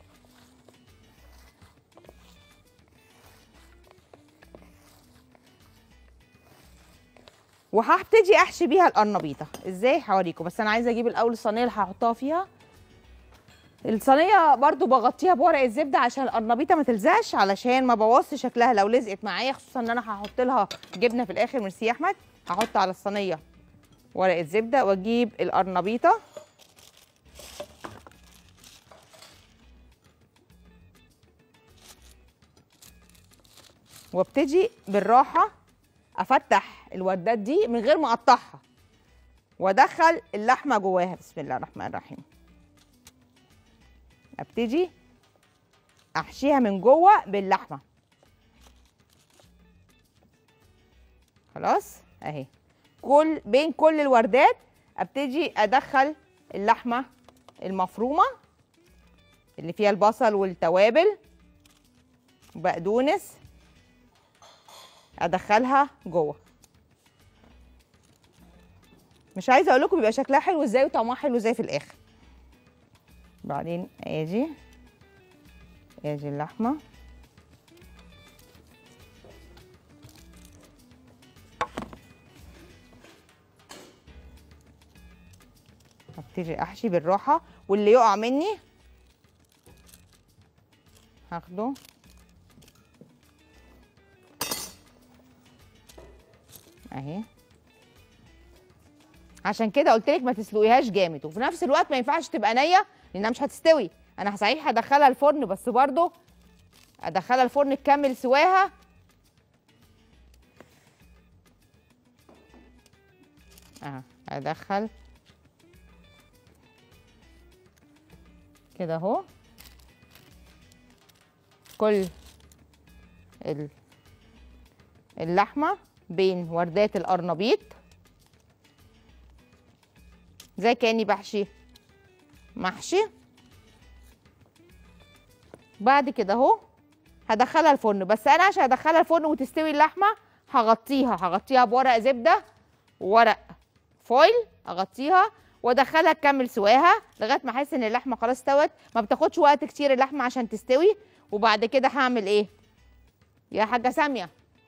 وهبتدي احشي بيها القرنبيطه ازاي هوريكم بس انا عايزه اجيب الاول الصينيه اللي هحطها فيها الصينيه برضو بغطيها بورق الزبده عشان القرنبيطه ما تلزقش علشان ما بوظش شكلها لو لزقت معايا خصوصا ان انا هحط لها جبنه في الاخر ميرسي يا احمد هحط على الصينيه ورق الزبده واجيب القرنبيطه وابتدي بالراحه افتح الوردات دي من غير ما اقطعها وادخل اللحمه جواها بسم الله الرحمن الرحيم ابتدي احشيها من جوه باللحمه خلاص اهي كل بين كل الوردات ابتدي ادخل اللحمه المفرومه اللي فيها البصل والتوابل وبقدونس ادخلها جوه مش عايزه اقول لكم بيبقى شكلها حلو ازاي وطعمها حلو ازاي في الاخر بعدين ادي ادي اللحمه هبتدي احشي بالراحه واللي يقع مني هاخده اهي عشان كده قلت لك ما تسلقيهاش جامد وفي نفس الوقت ما ينفعش تبقى نيه لانها مش هتستوي انا صحيح هدخلها الفرن بس برضو ادخلها الفرن تكمل سواها اه ادخل كده اهو كل ال- اللحمه بين وردات القرنبيط زي كاني بحشي محشي بعد كده اهو هدخلها الفرن بس انا عشان ادخلها الفرن وتستوي اللحمه هغطيها هغطيها بورق زبده وورق فويل اغطيها وادخلها تكمل سواها لغايه ما احس ان اللحمه خلاص استوت ما بتاخدش وقت كتير اللحمه عشان تستوي وبعد كده هعمل ايه يا حاجه ساميه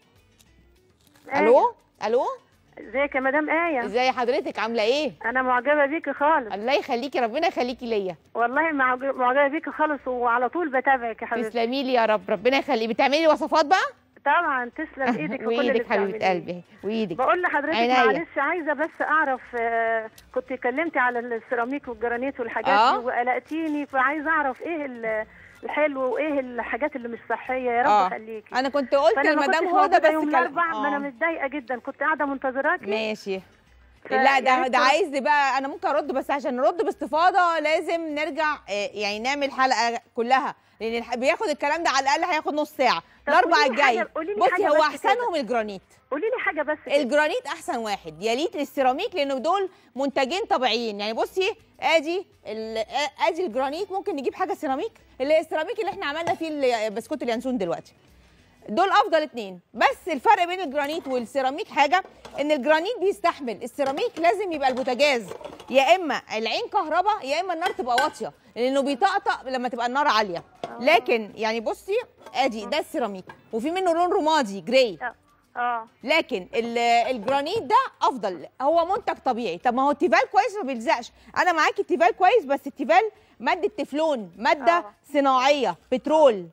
الو الو ازيك يا مدام آية ازاي حضرتك عامله ايه انا معجبة بيكي خالص الله يخليكي ربنا يخليكي ليا والله معج- معجبة بيكي خالص وعلى طول بتابعك يا حبيبتي تسلمي لي يا رب ربنا يخليكي بتعملي وصفات بقى طبعا تسلم ايدك وكل اللي وايدك حبيبه بتعمليه. قلبي وايدك بقول لحضرتك عينيا. معلش عايزه بس اعرف آه، كنت كلمتي على السيراميك والجرانيت والحاجات آه. دي وقلقتيني فعايزه اعرف ايه ال- الحلو وايه الحاجات اللي مش صحيه يا رب آه. يخليكي انا كنت قلت فانا ما لمدام كنتش هدى موجودة بس يوم كلام- الاربع ما انا آه. متضايقه جدا كنت قاعده منتظراكي ماشي ف- لا ده يعني ده ف- عايز بقى انا ممكن ارد بس عشان نرد باستفاضه لازم نرجع آه، يعني نعمل حلقه كلها لان الح- بياخد الكلام ده على الاقل هياخد نص ساعه طب الاربع قولي لي الجاي حاجة- قولي لي بصي حاجة هو بس احسنهم الجرانيت قولي لي حاجه بس كده. الجرانيت احسن واحد يليق للسيراميك لانه دول منتجين طبيعيين يعني بصي ادي ال- آ- ادي الجرانيت ممكن نجيب حاجه سيراميك اللي هي السيراميك اللي احنا عملنا فيه ال- بسكوت اليانسون دلوقتي دول افضل اتنين بس الفرق بين الجرانيت والسيراميك حاجه ان الجرانيت بيستحمل السيراميك لازم يبقى البوتاجاز يا اما العين كهرباء يا اما النار تبقى واطيه لانه بيطقطق لما تبقى النار عاليه لكن يعني بصي ادي ده السيراميك وفي منه لون رمادي جراي اه اه لكن ال- الجرانيت ده افضل هو منتج طبيعي طب ما هو التيفال كويس ما بيلزقش انا معاكي التيفال كويس بس التيفال ماده تeflون ماده آه. صناعيه بترول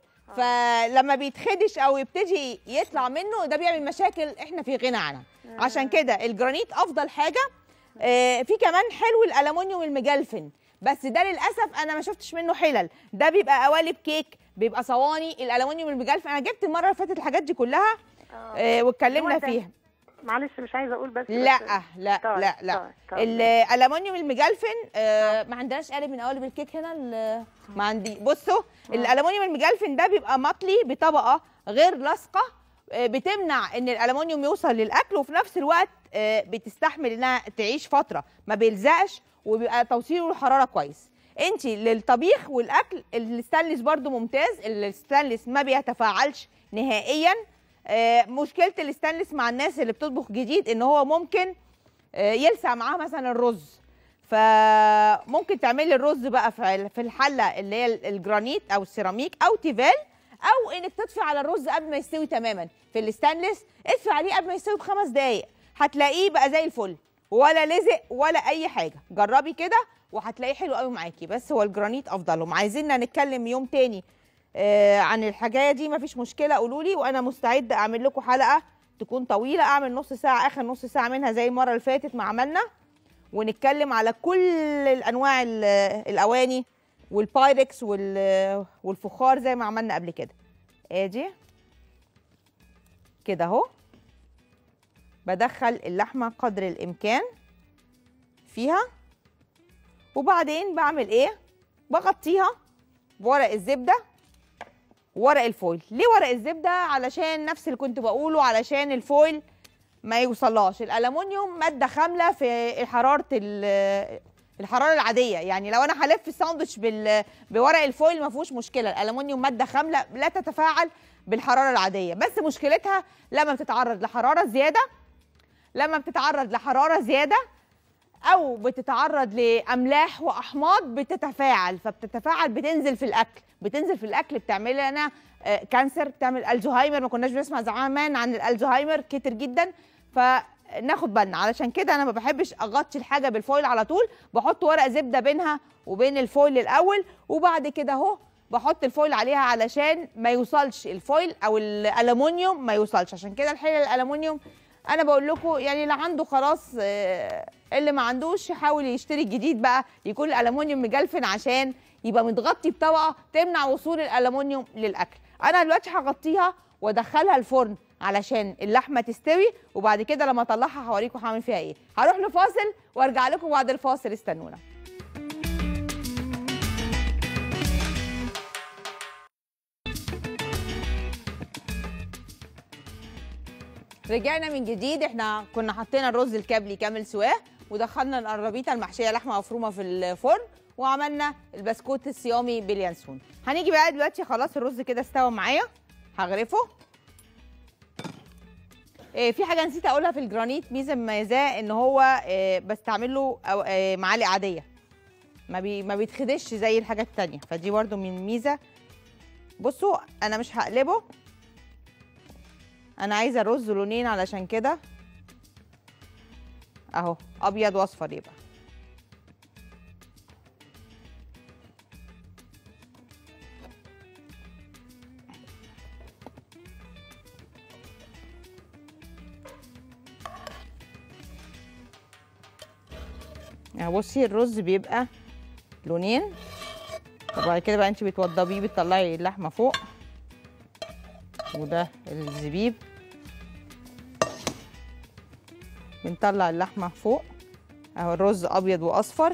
فلما بيتخدش او يبتدي يطلع منه ده بيعمل مشاكل احنا في غنى عنها عشان كده الجرانيت افضل حاجه آه، في كمان حلو الالومنيوم المجلفن بس ده للاسف انا ما شفتش منه حلل ده بيبقى قوالب كيك بيبقى صواني الالومنيوم المجلفن انا جبت المره اللي فاتت الحاجات دي كلها آه، واتكلمنا هو ده. فيها معلش مش عايزه اقول بس لا بس- لا طيب، لا لا طيب، طيب. الالومنيوم المجلفن آه ما عندناش قالب من قوالب الكيك هنا ال- ما عندي بصوا الالومنيوم المجلفن ده بيبقى مطلي بطبقه غير لاصقه آه، بتمنع ان الالومنيوم يوصل للاكل وفي نفس الوقت آه، بتستحمل انها تعيش فتره ما بيلزقش وبيبقى توصيله الحراره كويس انت للطبيخ والاكل الستانلس برضو ممتاز الستانلس ما بيتفاعلش نهائيا آه، مشكله الستانلس مع الناس اللي بتطبخ جديد ان هو ممكن آه، يلسع معاها مثلا الرز فممكن تعملي الرز بقى في في الحله اللي هي الجرانيت او السيراميك او تيفال او انك تطفي على الرز قبل ما يستوي تماما في الستانلس اطفي عليه قبل ما يستوي بخمس دقايق هتلاقيه بقى زي الفل ولا لزق ولا اي حاجه جربي كده وهتلاقيه حلو قوي معاكي بس هو الجرانيت افضلهم عايزيننا نتكلم يوم تاني آه عن الحكايه دي مفيش مشكله قولوا لي وانا مستعده اعمل لكم حلقه تكون طويله اعمل نص ساعه اخر نص ساعه منها زي المره اللي فاتت ما عملنا ونتكلم على كل الانواع ال- الاواني والبايركس وال- والفخار زي ما عملنا قبل كده ادي كده اهو بدخل اللحمه قدر الامكان فيها وبعدين بعمل ايه بغطيها بورق الزبده ورق الفويل ليه ورق الزبده علشان نفس اللي كنت بقوله علشان الفويل ما يوصلهاش الالومنيوم ماده خامله في حراره ال- الحراره العاديه يعني لو انا هلف الساندوتش بال- بورق الفويل ما فيهوش مشكله الالومنيوم ماده خامله لا تتفاعل بالحراره العاديه بس مشكلتها لما بتتعرض لحراره زياده لما بتتعرض لحراره زياده او بتتعرض لاملاح واحماض بتتفاعل فبتتفاعل بتنزل في الاكل بتنزل في الاكل بتعمل لنا آه، كانسر بتعمل الزهايمر ما كناش بنسمع زمان عن الالزهايمر كتير جدا ف ناخد بالنا علشان كده انا ما بحبش اغطي الحاجه بالفويل على طول بحط ورق زبده بينها وبين الفويل الاول وبعد كده اهو بحط الفويل عليها علشان ما يوصلش الفويل او الالومنيوم ما يوصلش عشان كده الحله الالومنيوم انا بقول لكم يعني اللي عنده خلاص آه، اللي ما عندوش يحاول يشتري الجديد بقى يكون الالومنيوم مجلفن عشان يبقى متغطي بطبقه تمنع وصول الالومنيوم للاكل انا دلوقتي هغطيها وادخلها الفرن علشان اللحمه تستوي وبعد كده لما اطلعها هوريكم هعمل فيها ايه هروح لفاصل وارجع لكم بعد الفاصل استنونا رجعنا من جديد احنا كنا حطينا الرز الكابلي كامل سواه ودخلنا القرابيطه المحشيه لحمه مفرومه في الفرن وعملنا البسكوت الصيامي باليانسون هنيجي بقى دلوقتي خلاص الرز كده استوى معايا هغرفه إيه في حاجه نسيت اقولها في الجرانيت ميزه مميزاه ان هو إيه بستعمل له أو- إيه معالق عاديه ما بي ما بيتخدش زي الحاجات التانية فدي برده من ميزه بصوا انا مش هقلبه انا عايزه الرز لونين علشان كده اهو ابيض واصفر يبقى يعني بصي الرز بيبقى لونين وبعد كده بقى انت بتوضبيه بتطلعي اللحمه فوق وده الزبيب بنطلع اللحمه فوق اهو الرز ابيض واصفر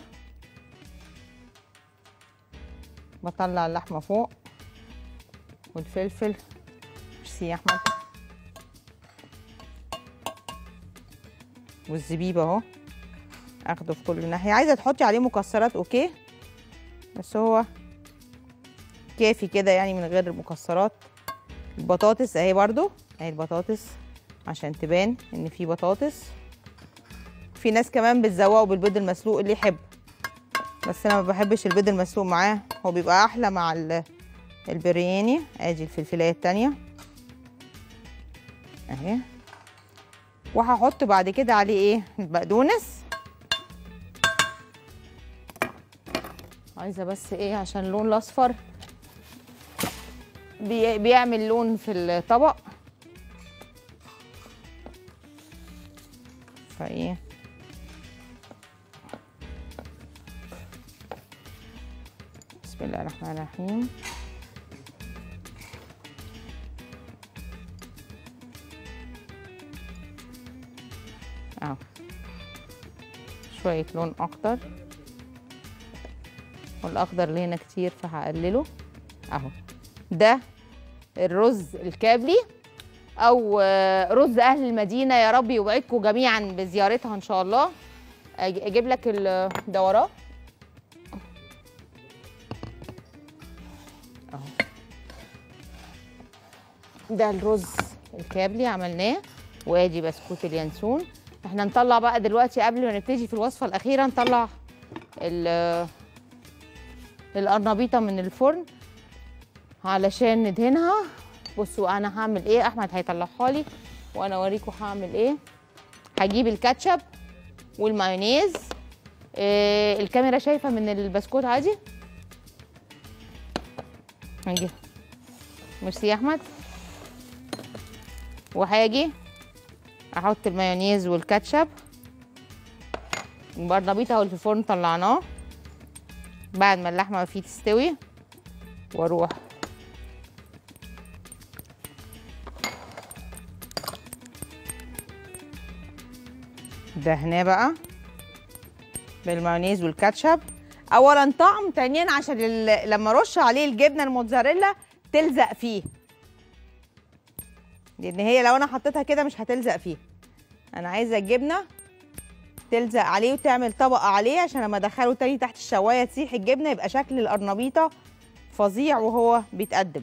بطلع اللحمه فوق والفلفل ميرسي يا احمد والزبيب اهو اخده في كل ناحيه عايزه تحطي عليه مكسرات اوكي بس هو كافي كده يعني من غير مكسرات البطاطس اهي برضو اهي البطاطس عشان تبان ان في بطاطس في ناس كمان بتزوقه بالبيض المسلوق اللي يحب بس انا ما بحبش البيض المسلوق معاه هو بيبقى احلى مع ال- البرياني ادي الفلفلايه التانية اهي وهحط بعد كده عليه ايه البقدونس عايزه بس ايه عشان اللون الاصفر بي بيعمل لون في الطبق فايه بسم الله الرحمن الرحيم اهو شويه لون اخضر والاخضر اللي هنا كتير فهقلله اهو ده الرز الكابلي او آه، رز اهل المدينه يا رب يوعدكم جميعا بزيارتها ان شاء الله أج- اجيب لك ال- ده وراه اهو ده الرز الكابلي عملناه وادي بسكوت اليانسون احنا نطلع بقى دلوقتي قبل ما نبتدي في الوصفه الاخيره نطلع ال- القرنبيطه من الفرن علشان ندهنها بصوا انا هعمل ايه احمد هيطلعها لي وانا اوريكم هعمل ايه هجيب الكاتشب والمايونيز إيه الكاميرا شايفه من البسكوت عادي هنجي ميرسي يا احمد وهاجي احط المايونيز والكاتشب البرنبيطه اهو اللي في الفرن طلعناه بعد ما اللحمه فيه تستوي واروح دهناه بقى بالمايونيز والكاتشب اولا طعم تانيا عشان ال- لما ارش عليه الجبنه الموتزاريلا تلزق فيه لان هي لو انا حطيتها كده مش هتلزق فيه انا عايزه الجبنه تلزق عليه وتعمل طبقه عليه عشان لما ادخله تاني تحت الشوايه تسيح الجبنه يبقى شكل القرنبيطه فظيع وهو بيتقدم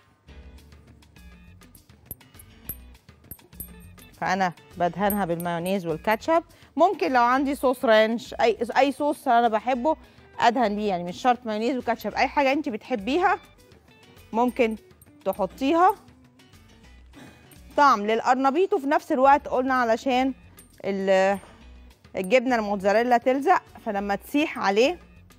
فانا بدهنها بالمايونيز والكاتشب ممكن لو عندي صوص رانش اي اي صوص انا بحبه ادهن بيه يعني مش شرط مايونيز وكاتشب اي حاجه انت بتحبيها ممكن تحطيها طعم للقرنبيط وفي نفس الوقت قلنا علشان ال- الجبنه الموتزاريلا تلزق فلما تسيح عليه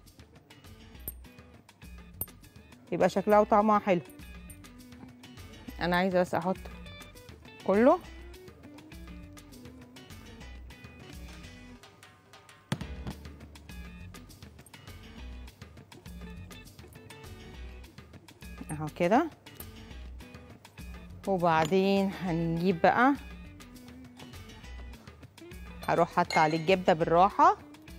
يبقى شكلها وطعمها حلو انا عايزه بس احط كله اهو كده وبعدين هنجيب بقى هروح حاطه عليه الجبنه بالراحه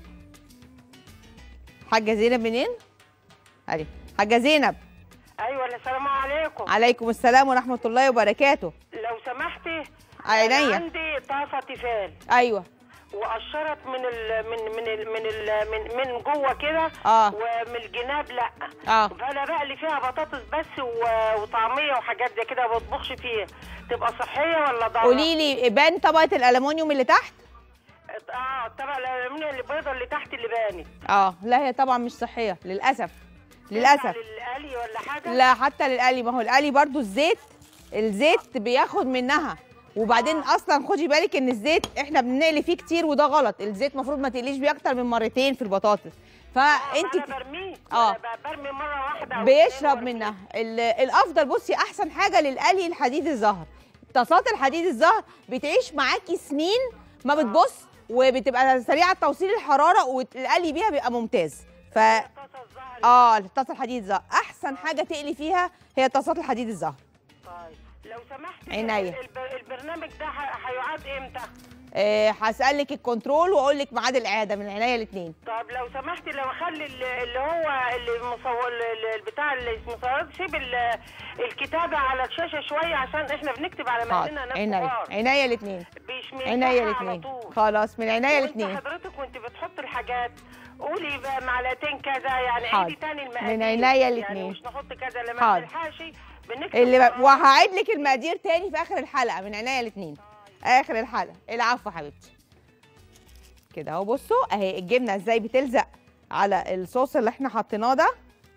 حاجه زينب منين علي حاجه زينب ايوه السلام عليكم عليكم السلام ورحمه الله وبركاته لو سمحتي عينيا. أنا عندي طاسه تيفال ايوه وقشرت من ال من من ال من ال من, من جوه كده آه. ومن الجناب لا اه فانا بقلي فيها بطاطس بس و- وطعميه وحاجات زي كده ما بطبخش فيها تبقى صحيه ولا ضاره قولي لي بان طبقه الالومنيوم اللي تحت اه الطبق الالومنيوم البيضه اللي تحت اللي بانت اه لا هي طبعا مش صحيه للاسف للاسف للقلي ولا حاجه لا حتى للقلي ما هو القلي برضو الزيت الزيت بياخد منها وبعدين اصلا خدي بالك ان الزيت احنا بنقلي فيه كتير وده غلط الزيت المفروض ما تقليش بيه اكتر من مرتين في البطاطس فانت انا برميه آه. أنا ب- برمي مره واحده أو اتنين بيشرب وأرميه. منها ال- الافضل بصي احسن حاجه للقلي الحديد الزهر طاسات الحديد الزهر بتعيش معاكي سنين ما بتبص وبتبقى سريعه توصيل الحراره والقلي بيها بيبقى ممتاز ف الطاسه الزهر اه الطاسه الحديد الزهر احسن حاجه تقلي فيها هي طاسات الحديد الزهر طيب لو سمحت عينيا. الب- البرنامج ده ه- هيعاد امتى؟ آه، هسألك الكنترول واقول لك ميعاد الإعادة من عينيا الاثنين طب لو سمحت لو اخلي ال- اللي هو اللي مصور ال- ال- بتاع اللي مصور سيب ال- الكتابه على الشاشه شويه عشان احنا بنكتب على مهلنا ناس عينيا كبار عينيا الاثنين بيشمل عينيا على الاثنين طول خلاص من عينيا وانت الاثنين حضرتك وانت بتحط الحاجات قولي بقى معلقتين كذا يعني حاضر. عيدي تاني المقادير من عينيا يعني الاتنين. مش نحط كذا لما حاضر. بنلحقش بنكتب اللي ب... وراها. وهعيد لك المقادير تاني في آخر الحلقة من عينيا الاثنين آخر الحلقة العفو حبيبتي كده اهو بصوا اهي الجبنة ازاي بتلزق على الصوص اللي احنا حطيناه ده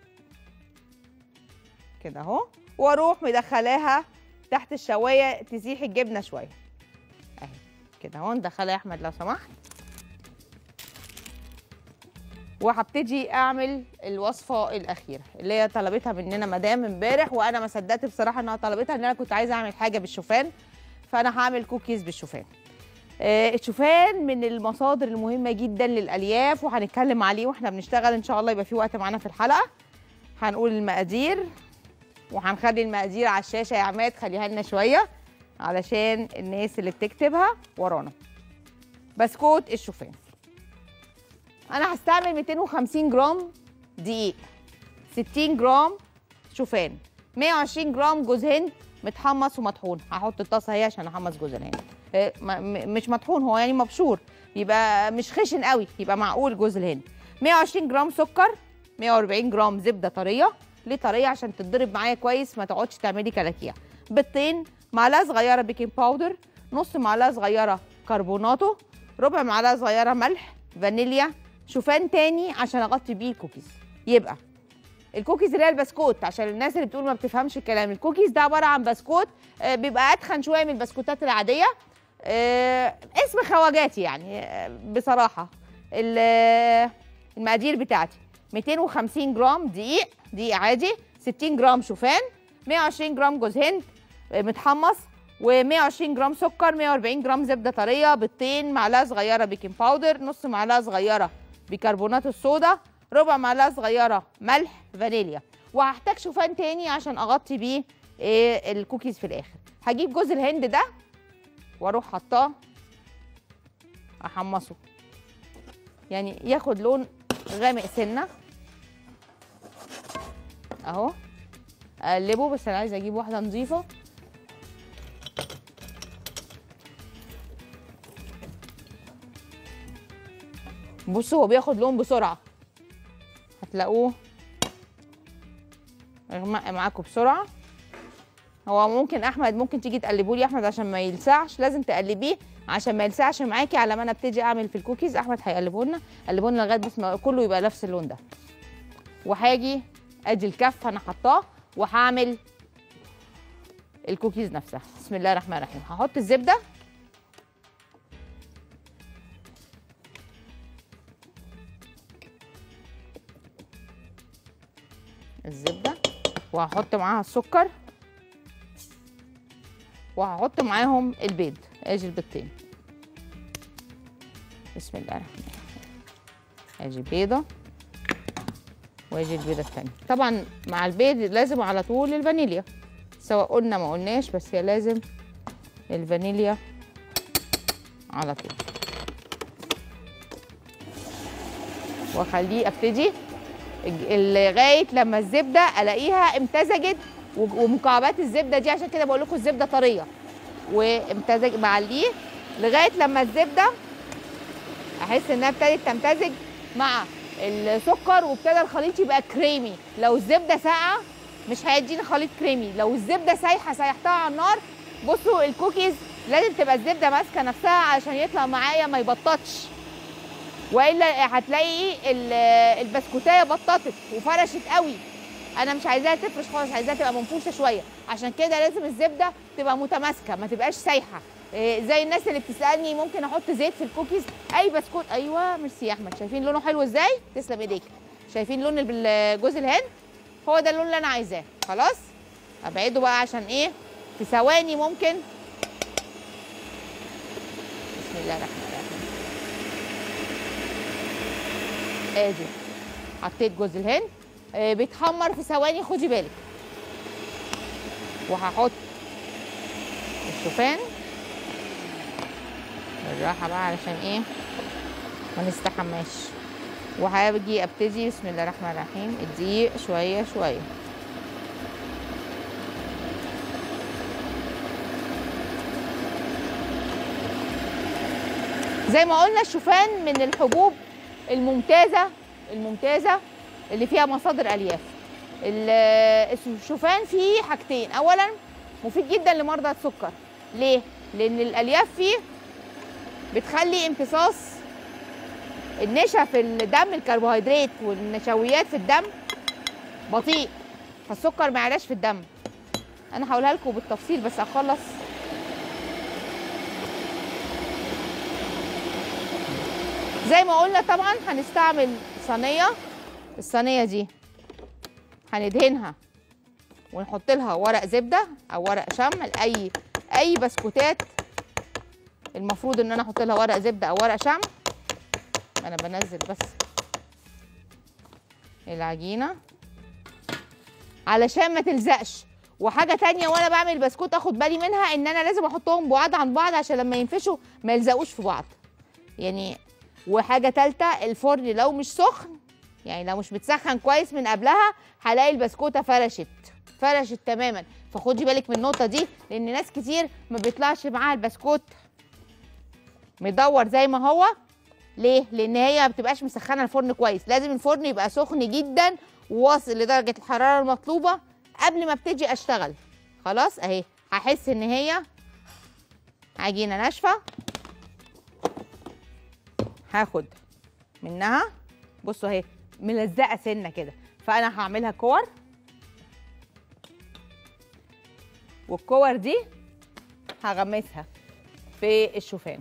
كده اهو واروح مدخلاها تحت الشوايه تسيح الجبنه شويه اهي كده اهو ندخلها يا احمد لو سمحت وهبتدي اعمل الوصفه الاخيره اللي هي طلبتها مننا مدام امبارح وانا ما صدقت بصراحه انها طلبتها ان انا كنت عايزه اعمل حاجه بالشوفان فانا هعمل كوكيز بالشوفان آه، الشوفان من المصادر المهمه جدا للالياف وهنتكلم عليه واحنا بنشتغل ان شاء الله يبقى في وقت معانا في الحلقه هنقول المقادير وهنخلي المقادير على الشاشه يا عماد خليها لنا شويه علشان الناس اللي بتكتبها ورانا بسكوت الشوفان انا هستعمل 250 جرام دقيق 60 جرام شوفان 120 جرام جوز هند متحمص ومطحون هحط الطاسه اهي عشان احمص جوز الهند آه، م- م- مش مطحون هو يعني مبشور يبقى مش خشن قوي يبقى معقول جوز الهند 120 جرام سكر 140 جرام زبده طريه ليه طريه عشان تتضرب معايا كويس ما تقعدش تعملي كلاكيع بيضتين معلقه صغيره بيكنج باودر نص معلقه صغيره كربوناتو ربع معلقه صغيره ملح فانيليا شوفان تاني عشان اغطي بيه الكوكيز يبقى الكوكيز اللي هي البسكوت عشان الناس اللي بتقول ما بتفهمش الكلام الكوكيز ده عباره عن بسكوت آه، بيبقى اتخن شويه من البسكوتات العاديه آه، اسم خواجاتي يعني آه، بصراحه ال- آه، المقادير بتاعتي 250 جرام دقيق دقيق عادي 60 جرام شوفان 120 جرام جوز هند آه، متحمص و120 جرام سكر 140 جرام زبده طريه بيضتين معلقه صغيره بيكنج باودر نص معلقه صغيره بيكربونات الصودا ربع معلقه صغيره ملح فانيليا وهحتاج شوفان تاني عشان اغطي بيه إيه الكوكيز في الاخر هجيب جوز الهند ده واروح حطاه احمصه يعني ياخد لون غامق سنه اهو اقلبه بس انا عايزه اجيب واحده نظيفه بصوا هو بياخد لون بسرعه هتلاقوه يغمق معاكم بسرعه هو ممكن احمد ممكن تيجي تقلبوا لي احمد عشان ما يلسعش لازم تقلبيه عشان ما يلسعش معاكي على ما انا ابتدي اعمل في الكوكيز احمد هيقلبوا لنا قلبوا لنا لغايه بس ما كله يبقى نفس اللون ده وهاجي ادي الكف انا حطاه وهعمل الكوكيز نفسها بسم الله الرحمن الرحيم هحط الزبده الزبده وهحط معاها السكر وهحط معاهم البيض ادي البيضتين بسم الله الرحمن الرحيم ادي بيضه واجي البيضه التانيه طبعا مع البيض لازم على طول الفانيليا سواء قلنا ما قلناش بس هي لازم الفانيليا على طول واخليه ابتدي الج- لغايه لما الزبده الاقيها امتزجت و- ومكعبات الزبده دي عشان كده بقول لكم الزبده طريه وامتزج معليه لغايه لما الزبده احس انها ابتدت تمتزج مع السكر وابتدى الخليط يبقى كريمي لو الزبده ساقعه مش هيديني خليط كريمي لو الزبده سايحه سيحتها على النار بصوا الكوكيز لازم تبقى الزبده ماسكه نفسها عشان يطلع معايا ما يبططش والا هتلاقي ال- البسكوتايه بططت وفرشت قوي انا مش عايزاها تفرش خالص عايزاها تبقى منفوشه شويه عشان كده لازم الزبده تبقى متماسكه ما تبقاش سايحه إيه، زي الناس اللي بتسالني ممكن احط زيت في الكوكيز اي بسكوت ايوه ميرسي يا احمد شايفين لونه حلو ازاي تسلم ايديك شايفين لون ال- جوز الهند هو ده اللون اللي انا عايزاه خلاص ابعده بقى عشان ايه في ثواني ممكن بسم الله الرحمن الرحيم ادي حطيت جوز الهند آه، بيتحمر في ثواني خدي بالك وهحط الشوفان بالراحه بقى علشان ايه ما نستحماش وهاجي ابتدي بسم الله الرحمن الرحيم الدقيق شويه شويه زي ما قلنا الشوفان من الحبوب الممتازه الممتازه اللي فيها مصادر الياف ال- الشوفان فيه حاجتين اولا مفيد جدا لمرضى السكر ليه لان الالياف فيه بتخلي امتصاص النشا في الدم الكربوهيدرات والنشويات في الدم بطيء فالسكر ما يعلاش في الدم انا هقولها لكم بالتفصيل بس اخلص زي ما قلنا طبعا هنستعمل صينيه الصينيه دي هندهنها ونحط لها ورق زبده او ورق شمع اي اي بسكوتات المفروض ان انا احط لها ورق زبده او ورق شمع انا بنزل بس العجينه علشان ما تلزقش وحاجه تانية وانا بعمل البسكوت اخد بالي منها ان انا لازم احطهم بعاد عن بعض عشان لما ينفشوا ما يلزقوش في بعض يعني وحاجه تالتة الفرن لو مش سخن يعني لو مش متسخن كويس من قبلها هلاقي البسكوته فرشت فرشت تماما فخدي بالك من النقطه دي لان ناس كتير ما بيطلعش معاها البسكوت مدور زي ما هو ليه لان هي ما بتبقاش مسخنه الفرن كويس لازم الفرن يبقى سخن جدا وواصل لدرجه الحراره المطلوبه قبل ما ابتدي اشتغل خلاص اهي هحس ان هي عجينه ناشفه هاخد منها بصوا اهي ملزقه سنه كده فانا هعملها كور والكور دي هغمسها في الشوفان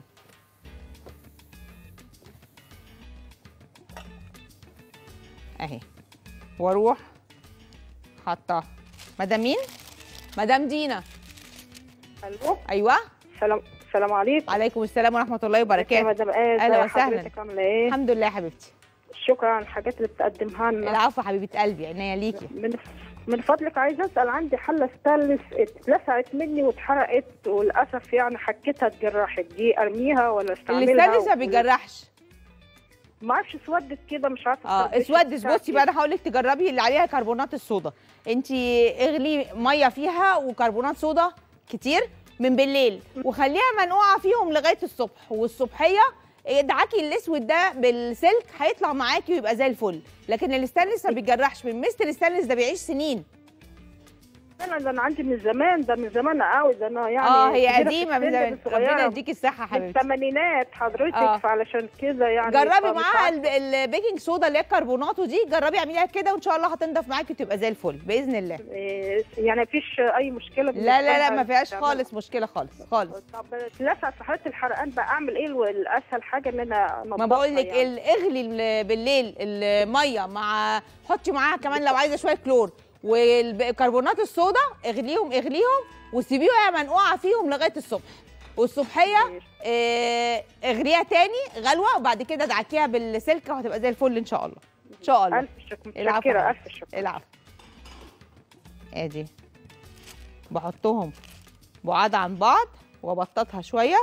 اهي واروح حاطه مدام مين مدام دينا الو ايوه سلام السلام عليكم عليكم السلام ورحمه الله يا وبركاته مدام ايه أهلا ازي وسهلا. حضرتك عامله ايه الحمد لله يا حبيبتي شكرا على الحاجات اللي بتقدمها لنا العفو حبيبه قلبي عينيا ليكي من من فضلك عايزه اسال عندي حله ستانلس اتلسعت مني واتحرقت وللاسف يعني حكيتها اتجرحت دي ارميها ولا استعملها الاستانلس ما و- بيجرحش ما اعرفش اسودت كده مش عارفه اه التربيشة اسودس بتاعتي. بصي بقى انا هقول لك تجربي اللي عليها كربونات الصودا انت اغلي ميه فيها وكربونات صودا كتير من بالليل وخليها منقوعه فيهم لغايه الصبح والصبحيه ادعكي الاسود ده بالسلك هيطلع معاكي ويبقى زي الفل لكن الاستانلس ما بيجرحش من مثل الاستانلس ده بيعيش سنين انا ده انا عندي من زمان ده من زمان قوي ده انا يعني اه هي كبيرة في قديمه من السن، زمان بس صغيرة ربنا يديكي الصحه من حبيبتي الثمانينات حضرتك آه. فعلشان كده يعني جربي فمش معاها عارفة. الب- البيكنج صودا اللي هي كربوناته دي جربي اعمليها كده وان شاء الله هتنضف معاكي وتبقى زي الفل باذن الله إيه، يعني مفيش اي مشكله لا لا لا بالنسبة ما لها فيهاش تعملها. خالص مشكله خالص خالص طب اتلسع في حاله الحرقان بقى اعمل ايه الاسهل حاجه ان انا ما انضفها بقول لك يعني. ال- اغلي ال- بالليل الميه مع حطي معاها كمان لو عايزه شويه كلور والكربونات الصودا اغليهم اغليهم وسيبيها منقوعه فيهم لغايه الصبح والصبحيه آه، اغليها تاني غلوه وبعد كده ادعكيها بالسلكه وهتبقى زي الفل ان شاء الله ان شاء الله الف شكر العفو. متشكره الف شكر العفو ادي بحطهم بعاد عن بعض وابططها شويه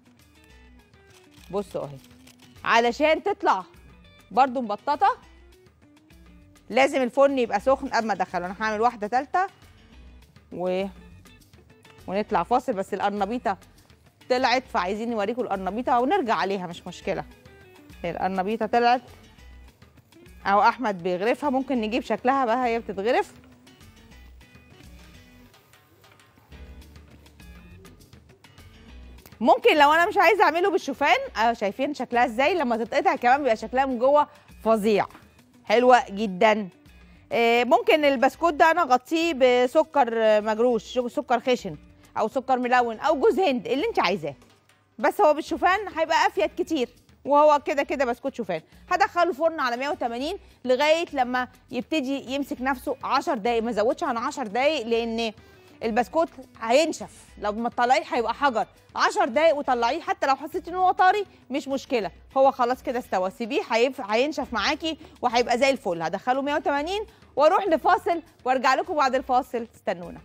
بصوا اهي علشان تطلع برضو مبططه لازم الفرن يبقى سخن قبل ما ادخله انا هعمل واحده ثالثه و ونطلع فاصل بس القرنبيطه طلعت فعايزين نوريكم القرنبيطه ونرجع عليها مش مشكله هي القرنبيطه طلعت او احمد بيغرفها ممكن نجيب شكلها بقى هي بتتغرف ممكن لو انا مش عايزه اعمله بالشوفان اه شايفين شكلها ازاي لما تتقطع كمان بيبقى شكلها من جوه فظيع حلوه جدا آه، ممكن البسكوت ده انا اغطيه بسكر آه، مجروش شو- سكر خشن او سكر ملون او جوز هند اللي انت عايزاه بس هو بالشوفان هيبقى افيد كتير وهو كده كده بسكوت شوفان هدخله الفرن على 180 لغايه لما يبتدي يمسك نفسه 10 دقايق ما زودش عن 10 دقايق لان البسكوت هينشف لو ما تطلعيه هيبقى حجر 10 دقايق وطلعيه حتى لو حسيتي ان هو طري مش مشكله هو خلاص كده استوى سيبيه هيف- هينشف معاكي وهيبقى زي الفل هدخله 180 واروح لفاصل وارجع لكم بعد الفاصل استنونا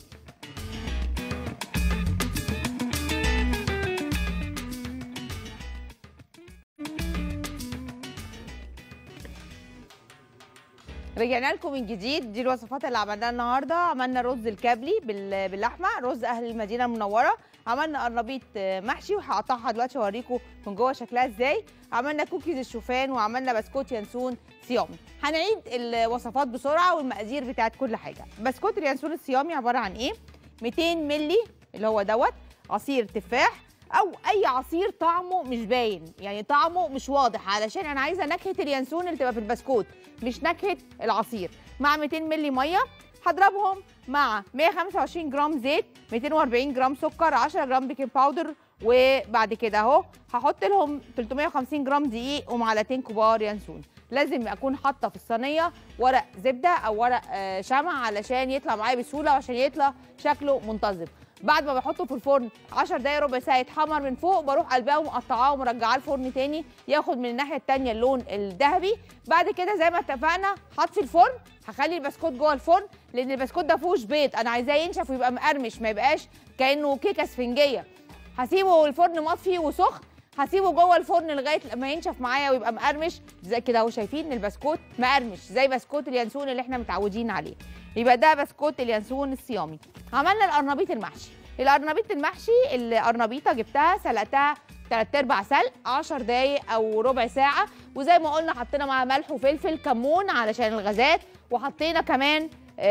رجعنا لكم من جديد دي الوصفات اللي عملناها النهارده عملنا رز الكابلي بال- باللحمه رز اهل المدينه المنوره عملنا قرنبيط آه، محشي وهقطعها دلوقتي اوريكم من جوه شكلها ازاي عملنا كوكيز الشوفان وعملنا بسكوت ينسون صيامي هنعيد الوصفات بسرعه والمقادير بتاعت كل حاجه بسكوت اليانسون الصيامي عباره عن ايه 200 ملي اللي هو دوت عصير تفاح او اي عصير طعمه مش باين يعني طعمه مش واضح علشان انا عايزه نكهه اليانسون اللي تبقى في البسكوت مش نكهه العصير مع 200 ملي ميه هضربهم مع 125 جرام زيت 240 جرام سكر 10 جرام بيكنج باودر وبعد كده اهو هحط لهم 350 جرام دقيق ومعلقتين كبار ينسون لازم اكون حاطه في الصينيه ورق زبده او ورق آه، شمع علشان يطلع معايا بسهوله وعشان يطلع شكله منتظم بعد ما بحطه في الفرن 10 دقايق ربع ساعه يتحمر من فوق بروح قلبها ومقطعاه ومرجعاه الفرن تاني ياخد من الناحيه التانيه اللون الذهبي بعد كده زي ما اتفقنا حط في الفرن هخلي البسكوت جوه الفرن لان البسكوت ده فيهوش بيض انا عايزاه ينشف ويبقى مقرمش ما يبقاش كانه كيكه اسفنجيه هسيبه الفرن مطفي وسخن هسيبه جوه الفرن لغايه لما ينشف معايا ويبقى مقرمش زي كده اهو شايفين البسكوت مقرمش زي بسكوت اليانسون اللي احنا متعودين عليه يبقى ده بسكوت اليانسون الصيامي عملنا القرنبيط المحشي القرنبيط المحشي القرنبيطه جبتها سلقتها تلات ارباع سلق 10 دقايق او ربع ساعه وزي ما قلنا حطينا معاها ملح وفلفل كمون علشان الغازات وحطينا كمان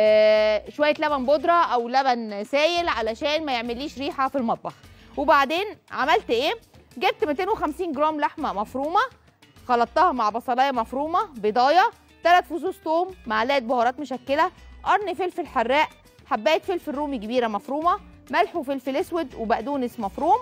آه شويه لبن بودره او لبن سايل علشان ما يعمليش ريحه في المطبخ وبعدين عملت ايه جبت 250 جرام لحمه مفرومه خلطتها مع بصلايه مفرومه بيضايه ثلاث فصوص توم معلقه بهارات مشكله قرن فلفل حراق حبايه فلفل رومي كبيره مفرومه ملح وفلفل اسود وبقدونس مفروم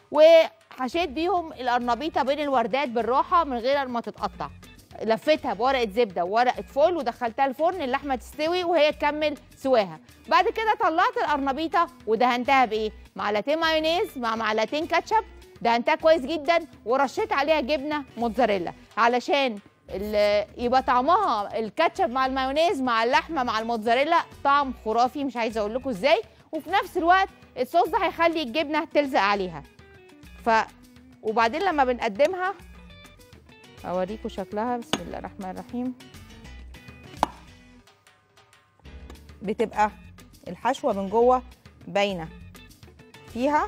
وحشيت بيهم القرنبيطه بين الوردات بالراحه من غير ما تتقطع لفيتها بورقه زبده وورقه فول ودخلتها الفرن اللحمه تستوي وهي تكمل سواها بعد كده طلعت القرنبيطه ودهنتها بايه معلقتين مايونيز مع معلقتين كاتشب دهنتها كويس جدا ورشيت عليها جبنه موتزاريلا علشان ال- يبقى طعمها الكاتشب مع المايونيز مع اللحمه مع الموتزاريلا طعم خرافي مش عايزه اقول لكم ازاي وفي نفس الوقت الصوص ده هيخلي الجبنه تلزق عليها ف وبعدين لما بنقدمها اوريكم شكلها بسم الله الرحمن الرحيم بتبقى الحشوه من جوه باينه فيها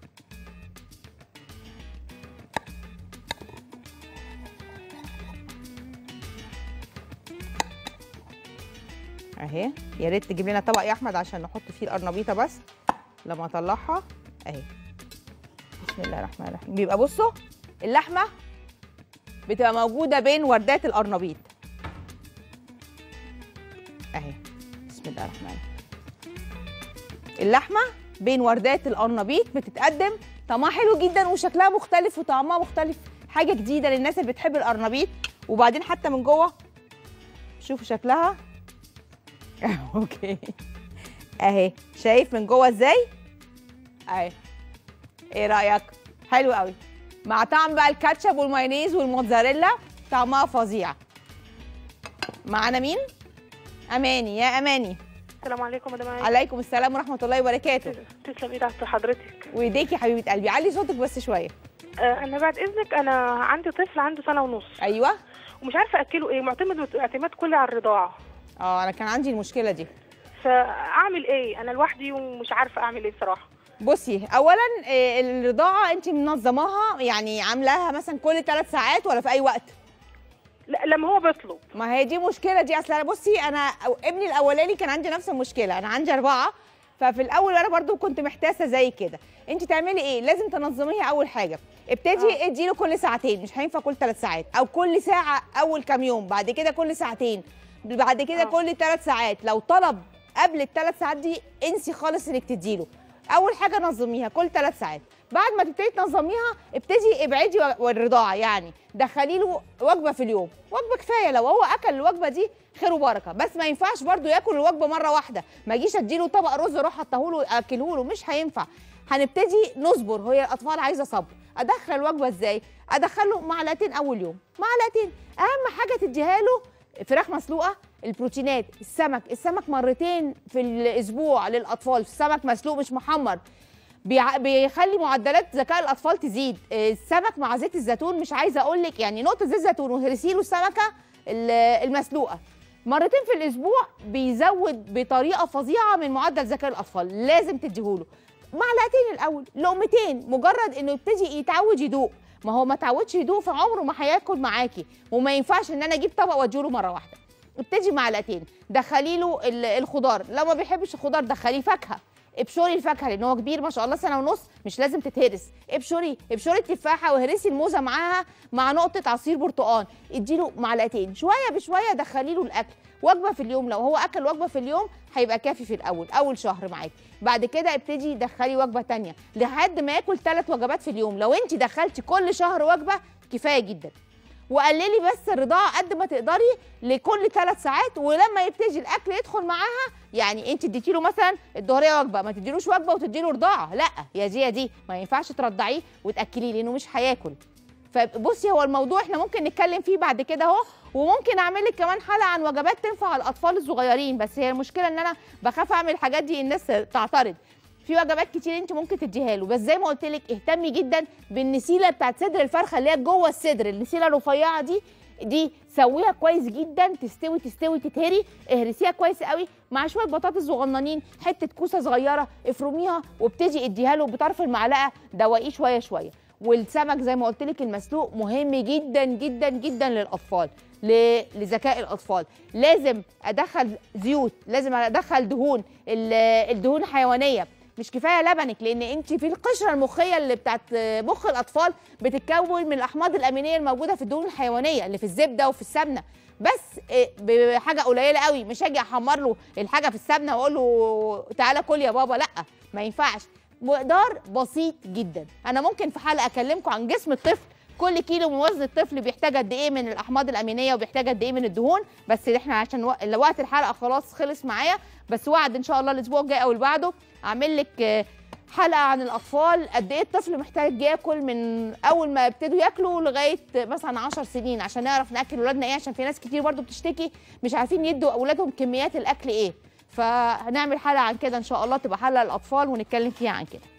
اهي يا ريت تجيب لنا طبق يا احمد عشان نحط فيه القرنبيطه بس لما اطلعها اهي بسم الله الرحمن الرحيم بيبقى بصوا اللحمه بتبقى موجوده بين وردات القرنبيط اهي بسم الله الرحمن الرحيم اللحمه بين وردات القرنبيط بتتقدم طعمها حلو جدا وشكلها مختلف وطعمها مختلف حاجه جديده للناس اللي بتحب القرنبيط وبعدين حتى من جوه شوفوا شكلها اوكي اهي شايف من جوه ازاي اهي ايه رايك حلو قوي مع طعم بقى الكاتشب والمايونيز والموتزاريلا طعمها فظيع معانا مين اماني يا اماني السلام عليكم مدام عايشة عليكم السلام ورحمه الله وبركاته تسلم ايد عبد حضرتك وايديك يا حبيبه قلبي علي صوتك بس شويه آه انا بعد اذنك انا عندي طفل عنده سنه ونص ايوه ومش عارفه اكله ايه معتمد اعتماد كلي على الرضاعه اه انا كان عندي المشكله دي فاعمل ايه انا لوحدي ومش عارفه اعمل ايه بصراحه بصي اولا آه، الرضاعه انت منظماها يعني عاملاها مثلا كل ثلاث ساعات ولا في اي وقت لا لما هو بيطلب ما هي دي مشكله دي اصل انا بصي انا أو ابني الاولاني كان عندي نفس المشكله انا عندي اربعه ففي الاول انا برضو كنت محتاسه زي كده انت تعملي ايه لازم تنظميها اول حاجه ابتدي اديله كل ساعتين مش هينفع كل ثلاث ساعات او كل ساعه اول كام يوم بعد كده كل ساعتين بعد كده آه. كل ثلاث ساعات لو طلب قبل الثلاث ساعات دي انسي خالص انك تديله اول حاجه نظميها كل ثلاث ساعات بعد ما تبتدي تنظميها ابتدي ابعدي و- والرضاعه يعني دخلي له وجبه في اليوم وجبه كفايه لو هو اكل الوجبه دي خير وبركه بس ما ينفعش برضو ياكل الوجبه مره واحده ما اجيش اديله طبق رز اروح احطه له اكله له مش هينفع هنبتدي نصبر هي الاطفال عايزه صبر ادخل الوجبه ازاي ادخله معلقتين اول يوم معلقتين اهم حاجه تديها له فراخ مسلوقه البروتينات السمك السمك مرتين في الاسبوع للاطفال السمك مسلوق مش محمر بيع- بيخلي معدلات ذكاء الاطفال تزيد آه، السمك مع زيت الزيتون مش عايزه اقول لك يعني نقطه زيت زيتون وهرسي له السمكه ال- المسلوقه مرتين في الاسبوع بيزود بطريقه فظيعه من معدل ذكاء الاطفال لازم تديهوله معلقتين الاول لقمتين مجرد انه يبتدي يتعود يدوق ما هو ما تعودش يدوق في عمره ما هياكل معاكي وما ينفعش ان انا اجيب طبق واديله مره واحده ابتدي معلقتين دخلي له ال- الخضار لو ما بيحبش الخضار دخليه فاكهه ابشري الفاكهه لان هو كبير ما شاء الله سنه ونص مش لازم تتهرس ابشري ابشري التفاحه وهرسي الموزه معاها مع نقطه عصير برتقال اديله معلقتين شويه بشويه دخلي له الاكل وجبه في اليوم لو هو اكل وجبه في اليوم هيبقى كافي في الاول اول شهر معاكي بعد كده ابتدي دخلي وجبه تانية لحد ما ياكل ثلاث وجبات في اليوم لو انت دخلتي كل شهر وجبه كفايه جدا وقللي بس الرضاعه قد ما تقدري لكل ثلاث ساعات ولما يبتدي الاكل يدخل معاها يعني انت اديتي له مثلا الظهريه وجبه ما تديلوش وجبه وتدي له رضاعه لا يا دي يا دي ما ينفعش ترضعيه وتاكليه لانه مش هياكل فبصي هو الموضوع احنا ممكن نتكلم فيه بعد كده اهو وممكن اعمل لك كمان حلقه عن وجبات تنفع الاطفال الصغيرين بس هي المشكله ان انا بخاف اعمل الحاجات دي الناس تعترض في وجبات كتير انت ممكن تديها له بس زي ما قلت لك اهتمي جدا بالنسيله بتاعت صدر الفرخه اللي هي جوه الصدر النسيله الرفيعه دي دي سويها كويس جدا تستوي تستوي تتهري اهرسيها كويس قوي مع شويه بطاطس صغننين حته كوسه صغيره افرميها وابتدي اديها له بطرف المعلقه دوقيه شويه شويه والسمك زي ما قلت لك المسلوق مهم جدا جدا جدا للاطفال ل- لذكاء الاطفال لازم ادخل زيوت لازم ادخل دهون ال- الدهون الحيوانيه مش كفايه لبنك لان انت في القشره المخيه اللي بتاعت مخ الاطفال بتتكون من الاحماض الامينيه الموجوده في الدهون الحيوانيه اللي في الزبده وفي السمنه بس إيه، بحاجه قليله قوي مش هاجي احمر له الحاجه في السمنه واقول له تعالى كل يا بابا لا ما ينفعش مقدار بسيط جدا انا ممكن في حلقه اكلمكم عن جسم الطفل كل كيلو من وزن الطفل بيحتاج قد ايه من الاحماض الامينيه وبيحتاج قد ايه من الدهون بس احنا عشان وق- وقت الحلقه خلاص خلص معايا بس وعد ان شاء الله الاسبوع الجاي او اللي بعده اعمل لك آه، حلقه عن الاطفال قد ايه الطفل محتاج ياكل من اول ما يبتدوا ياكلوا لغايه مثلا 10 سنين عشان نعرف ناكل ولادنا ايه عشان في ناس كتير برضو بتشتكي مش عارفين يدوا اولادهم كميات الاكل ايه فهنعمل حلقه عن كده ان شاء الله تبقى حلقه للاطفال ونتكلم فيها عن كده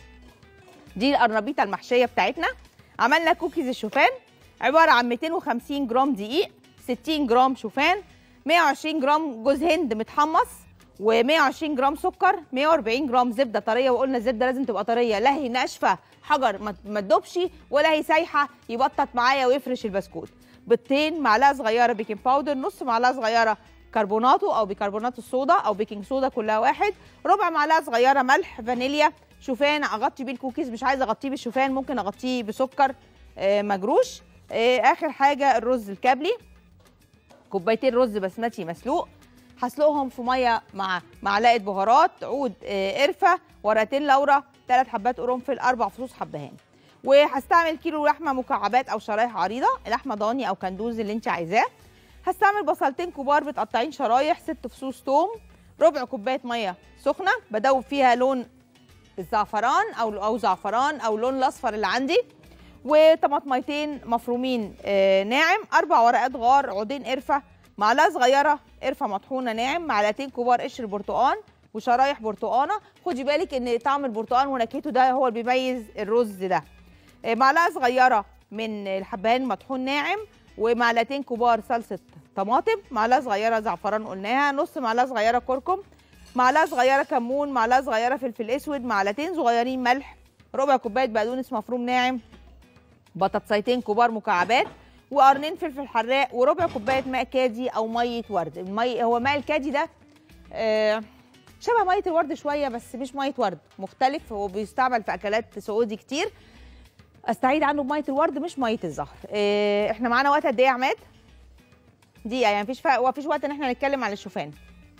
دي القرنبيطه المحشيه بتاعتنا عملنا كوكيز الشوفان عباره عن 250 جرام دقيق 60 جرام شوفان 120 جرام جوز هند متحمص و120 جرام سكر 140 جرام زبده طريه وقلنا الزبده لازم تبقى طريه لا هي ناشفه حجر ما ما تدوبش ولا هي سايحه يبطط معايا ويفرش البسكوت بيضتين معلقه صغيره بيكنج باودر نص معلقه صغيره كربوناتو او بيكربونات الصودا او بيكنج صودا كلها واحد ربع معلقه صغيره ملح فانيليا شوفان اغطي بيه الكوكيز مش عايزه اغطيه بالشوفان ممكن اغطيه بسكر آه، مجروش آه، اخر حاجه الرز الكابلي كوبايتين رز بسمتي مسلوق هسلقهم في ميه مع معلقه بهارات عود آه، قرفه ورقتين لورا ثلاث حبات قرنفل اربع فصوص حبهان وهستعمل كيلو لحمه مكعبات او شرايح عريضه لحمه ضاني او كندوز اللي انت عايزاه هستعمل بصلتين كبار متقطعين شرايح ست فصوص توم ربع كوبايه ميه سخنه بدوب فيها لون الزعفران او او زعفران او لون الاصفر اللي عندي وطماطميتين مفرومين آه، ناعم اربع ورقات غار عودين قرفه معلقه صغيره قرفه مطحونه ناعم معلقتين كبار قشر برتقان وشرايح برتقانه خدي بالك ان طعم البرتقان ونكهته ده هو اللي بيميز الرز ده آه، معلقه صغيره من الحبهان مطحون ناعم ومعلقتين كبار صلصه طماطم معلقه صغيره زعفران قلناها نص معلقه صغيره كركم معلقه صغيره كمون معلقه صغيره فلفل اسود معلقتين صغيرين ملح ربع كوبايه بقدونس مفروم ناعم بطاطسيتين كبار مكعبات وقرنين فلفل حراق وربع كوبايه ماء كادي او ميه ورد المي هو ماء الكادي ده آه شبه ميه الورد شويه بس مش ميه ورد مختلف هو بيستعمل في اكلات سعودي كتير استعيد عنه بميه الورد مش ميه الزهر آه احنا معانا وقت قد ايه يا عماد دقيقه يعني مفيش فا... مفيش وقت ان احنا نتكلم عن الشوفان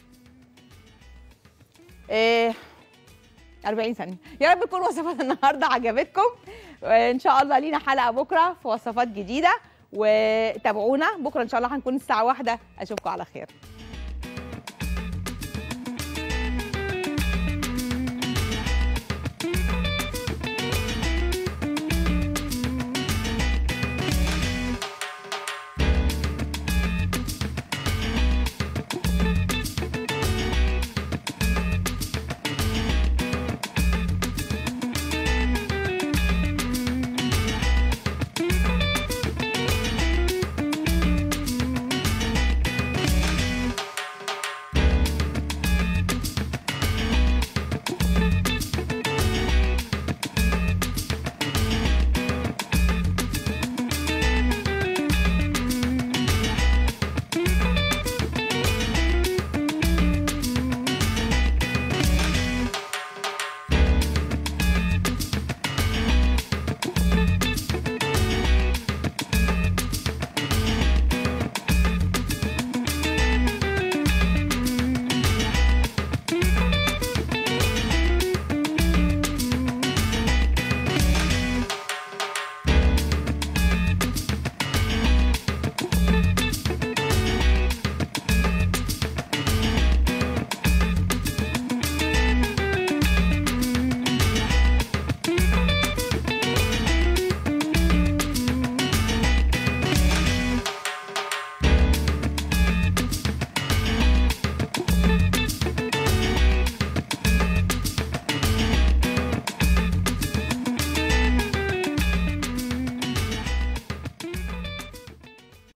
آه 40 ثانية يا رب تكون وصفات النهاردة عجبتكم وإن شاء الله لينا حلقة بكرة في وصفات جديدة وتابعونا بكرة إن شاء الله هنكون الساعة واحدة أشوفكم على خير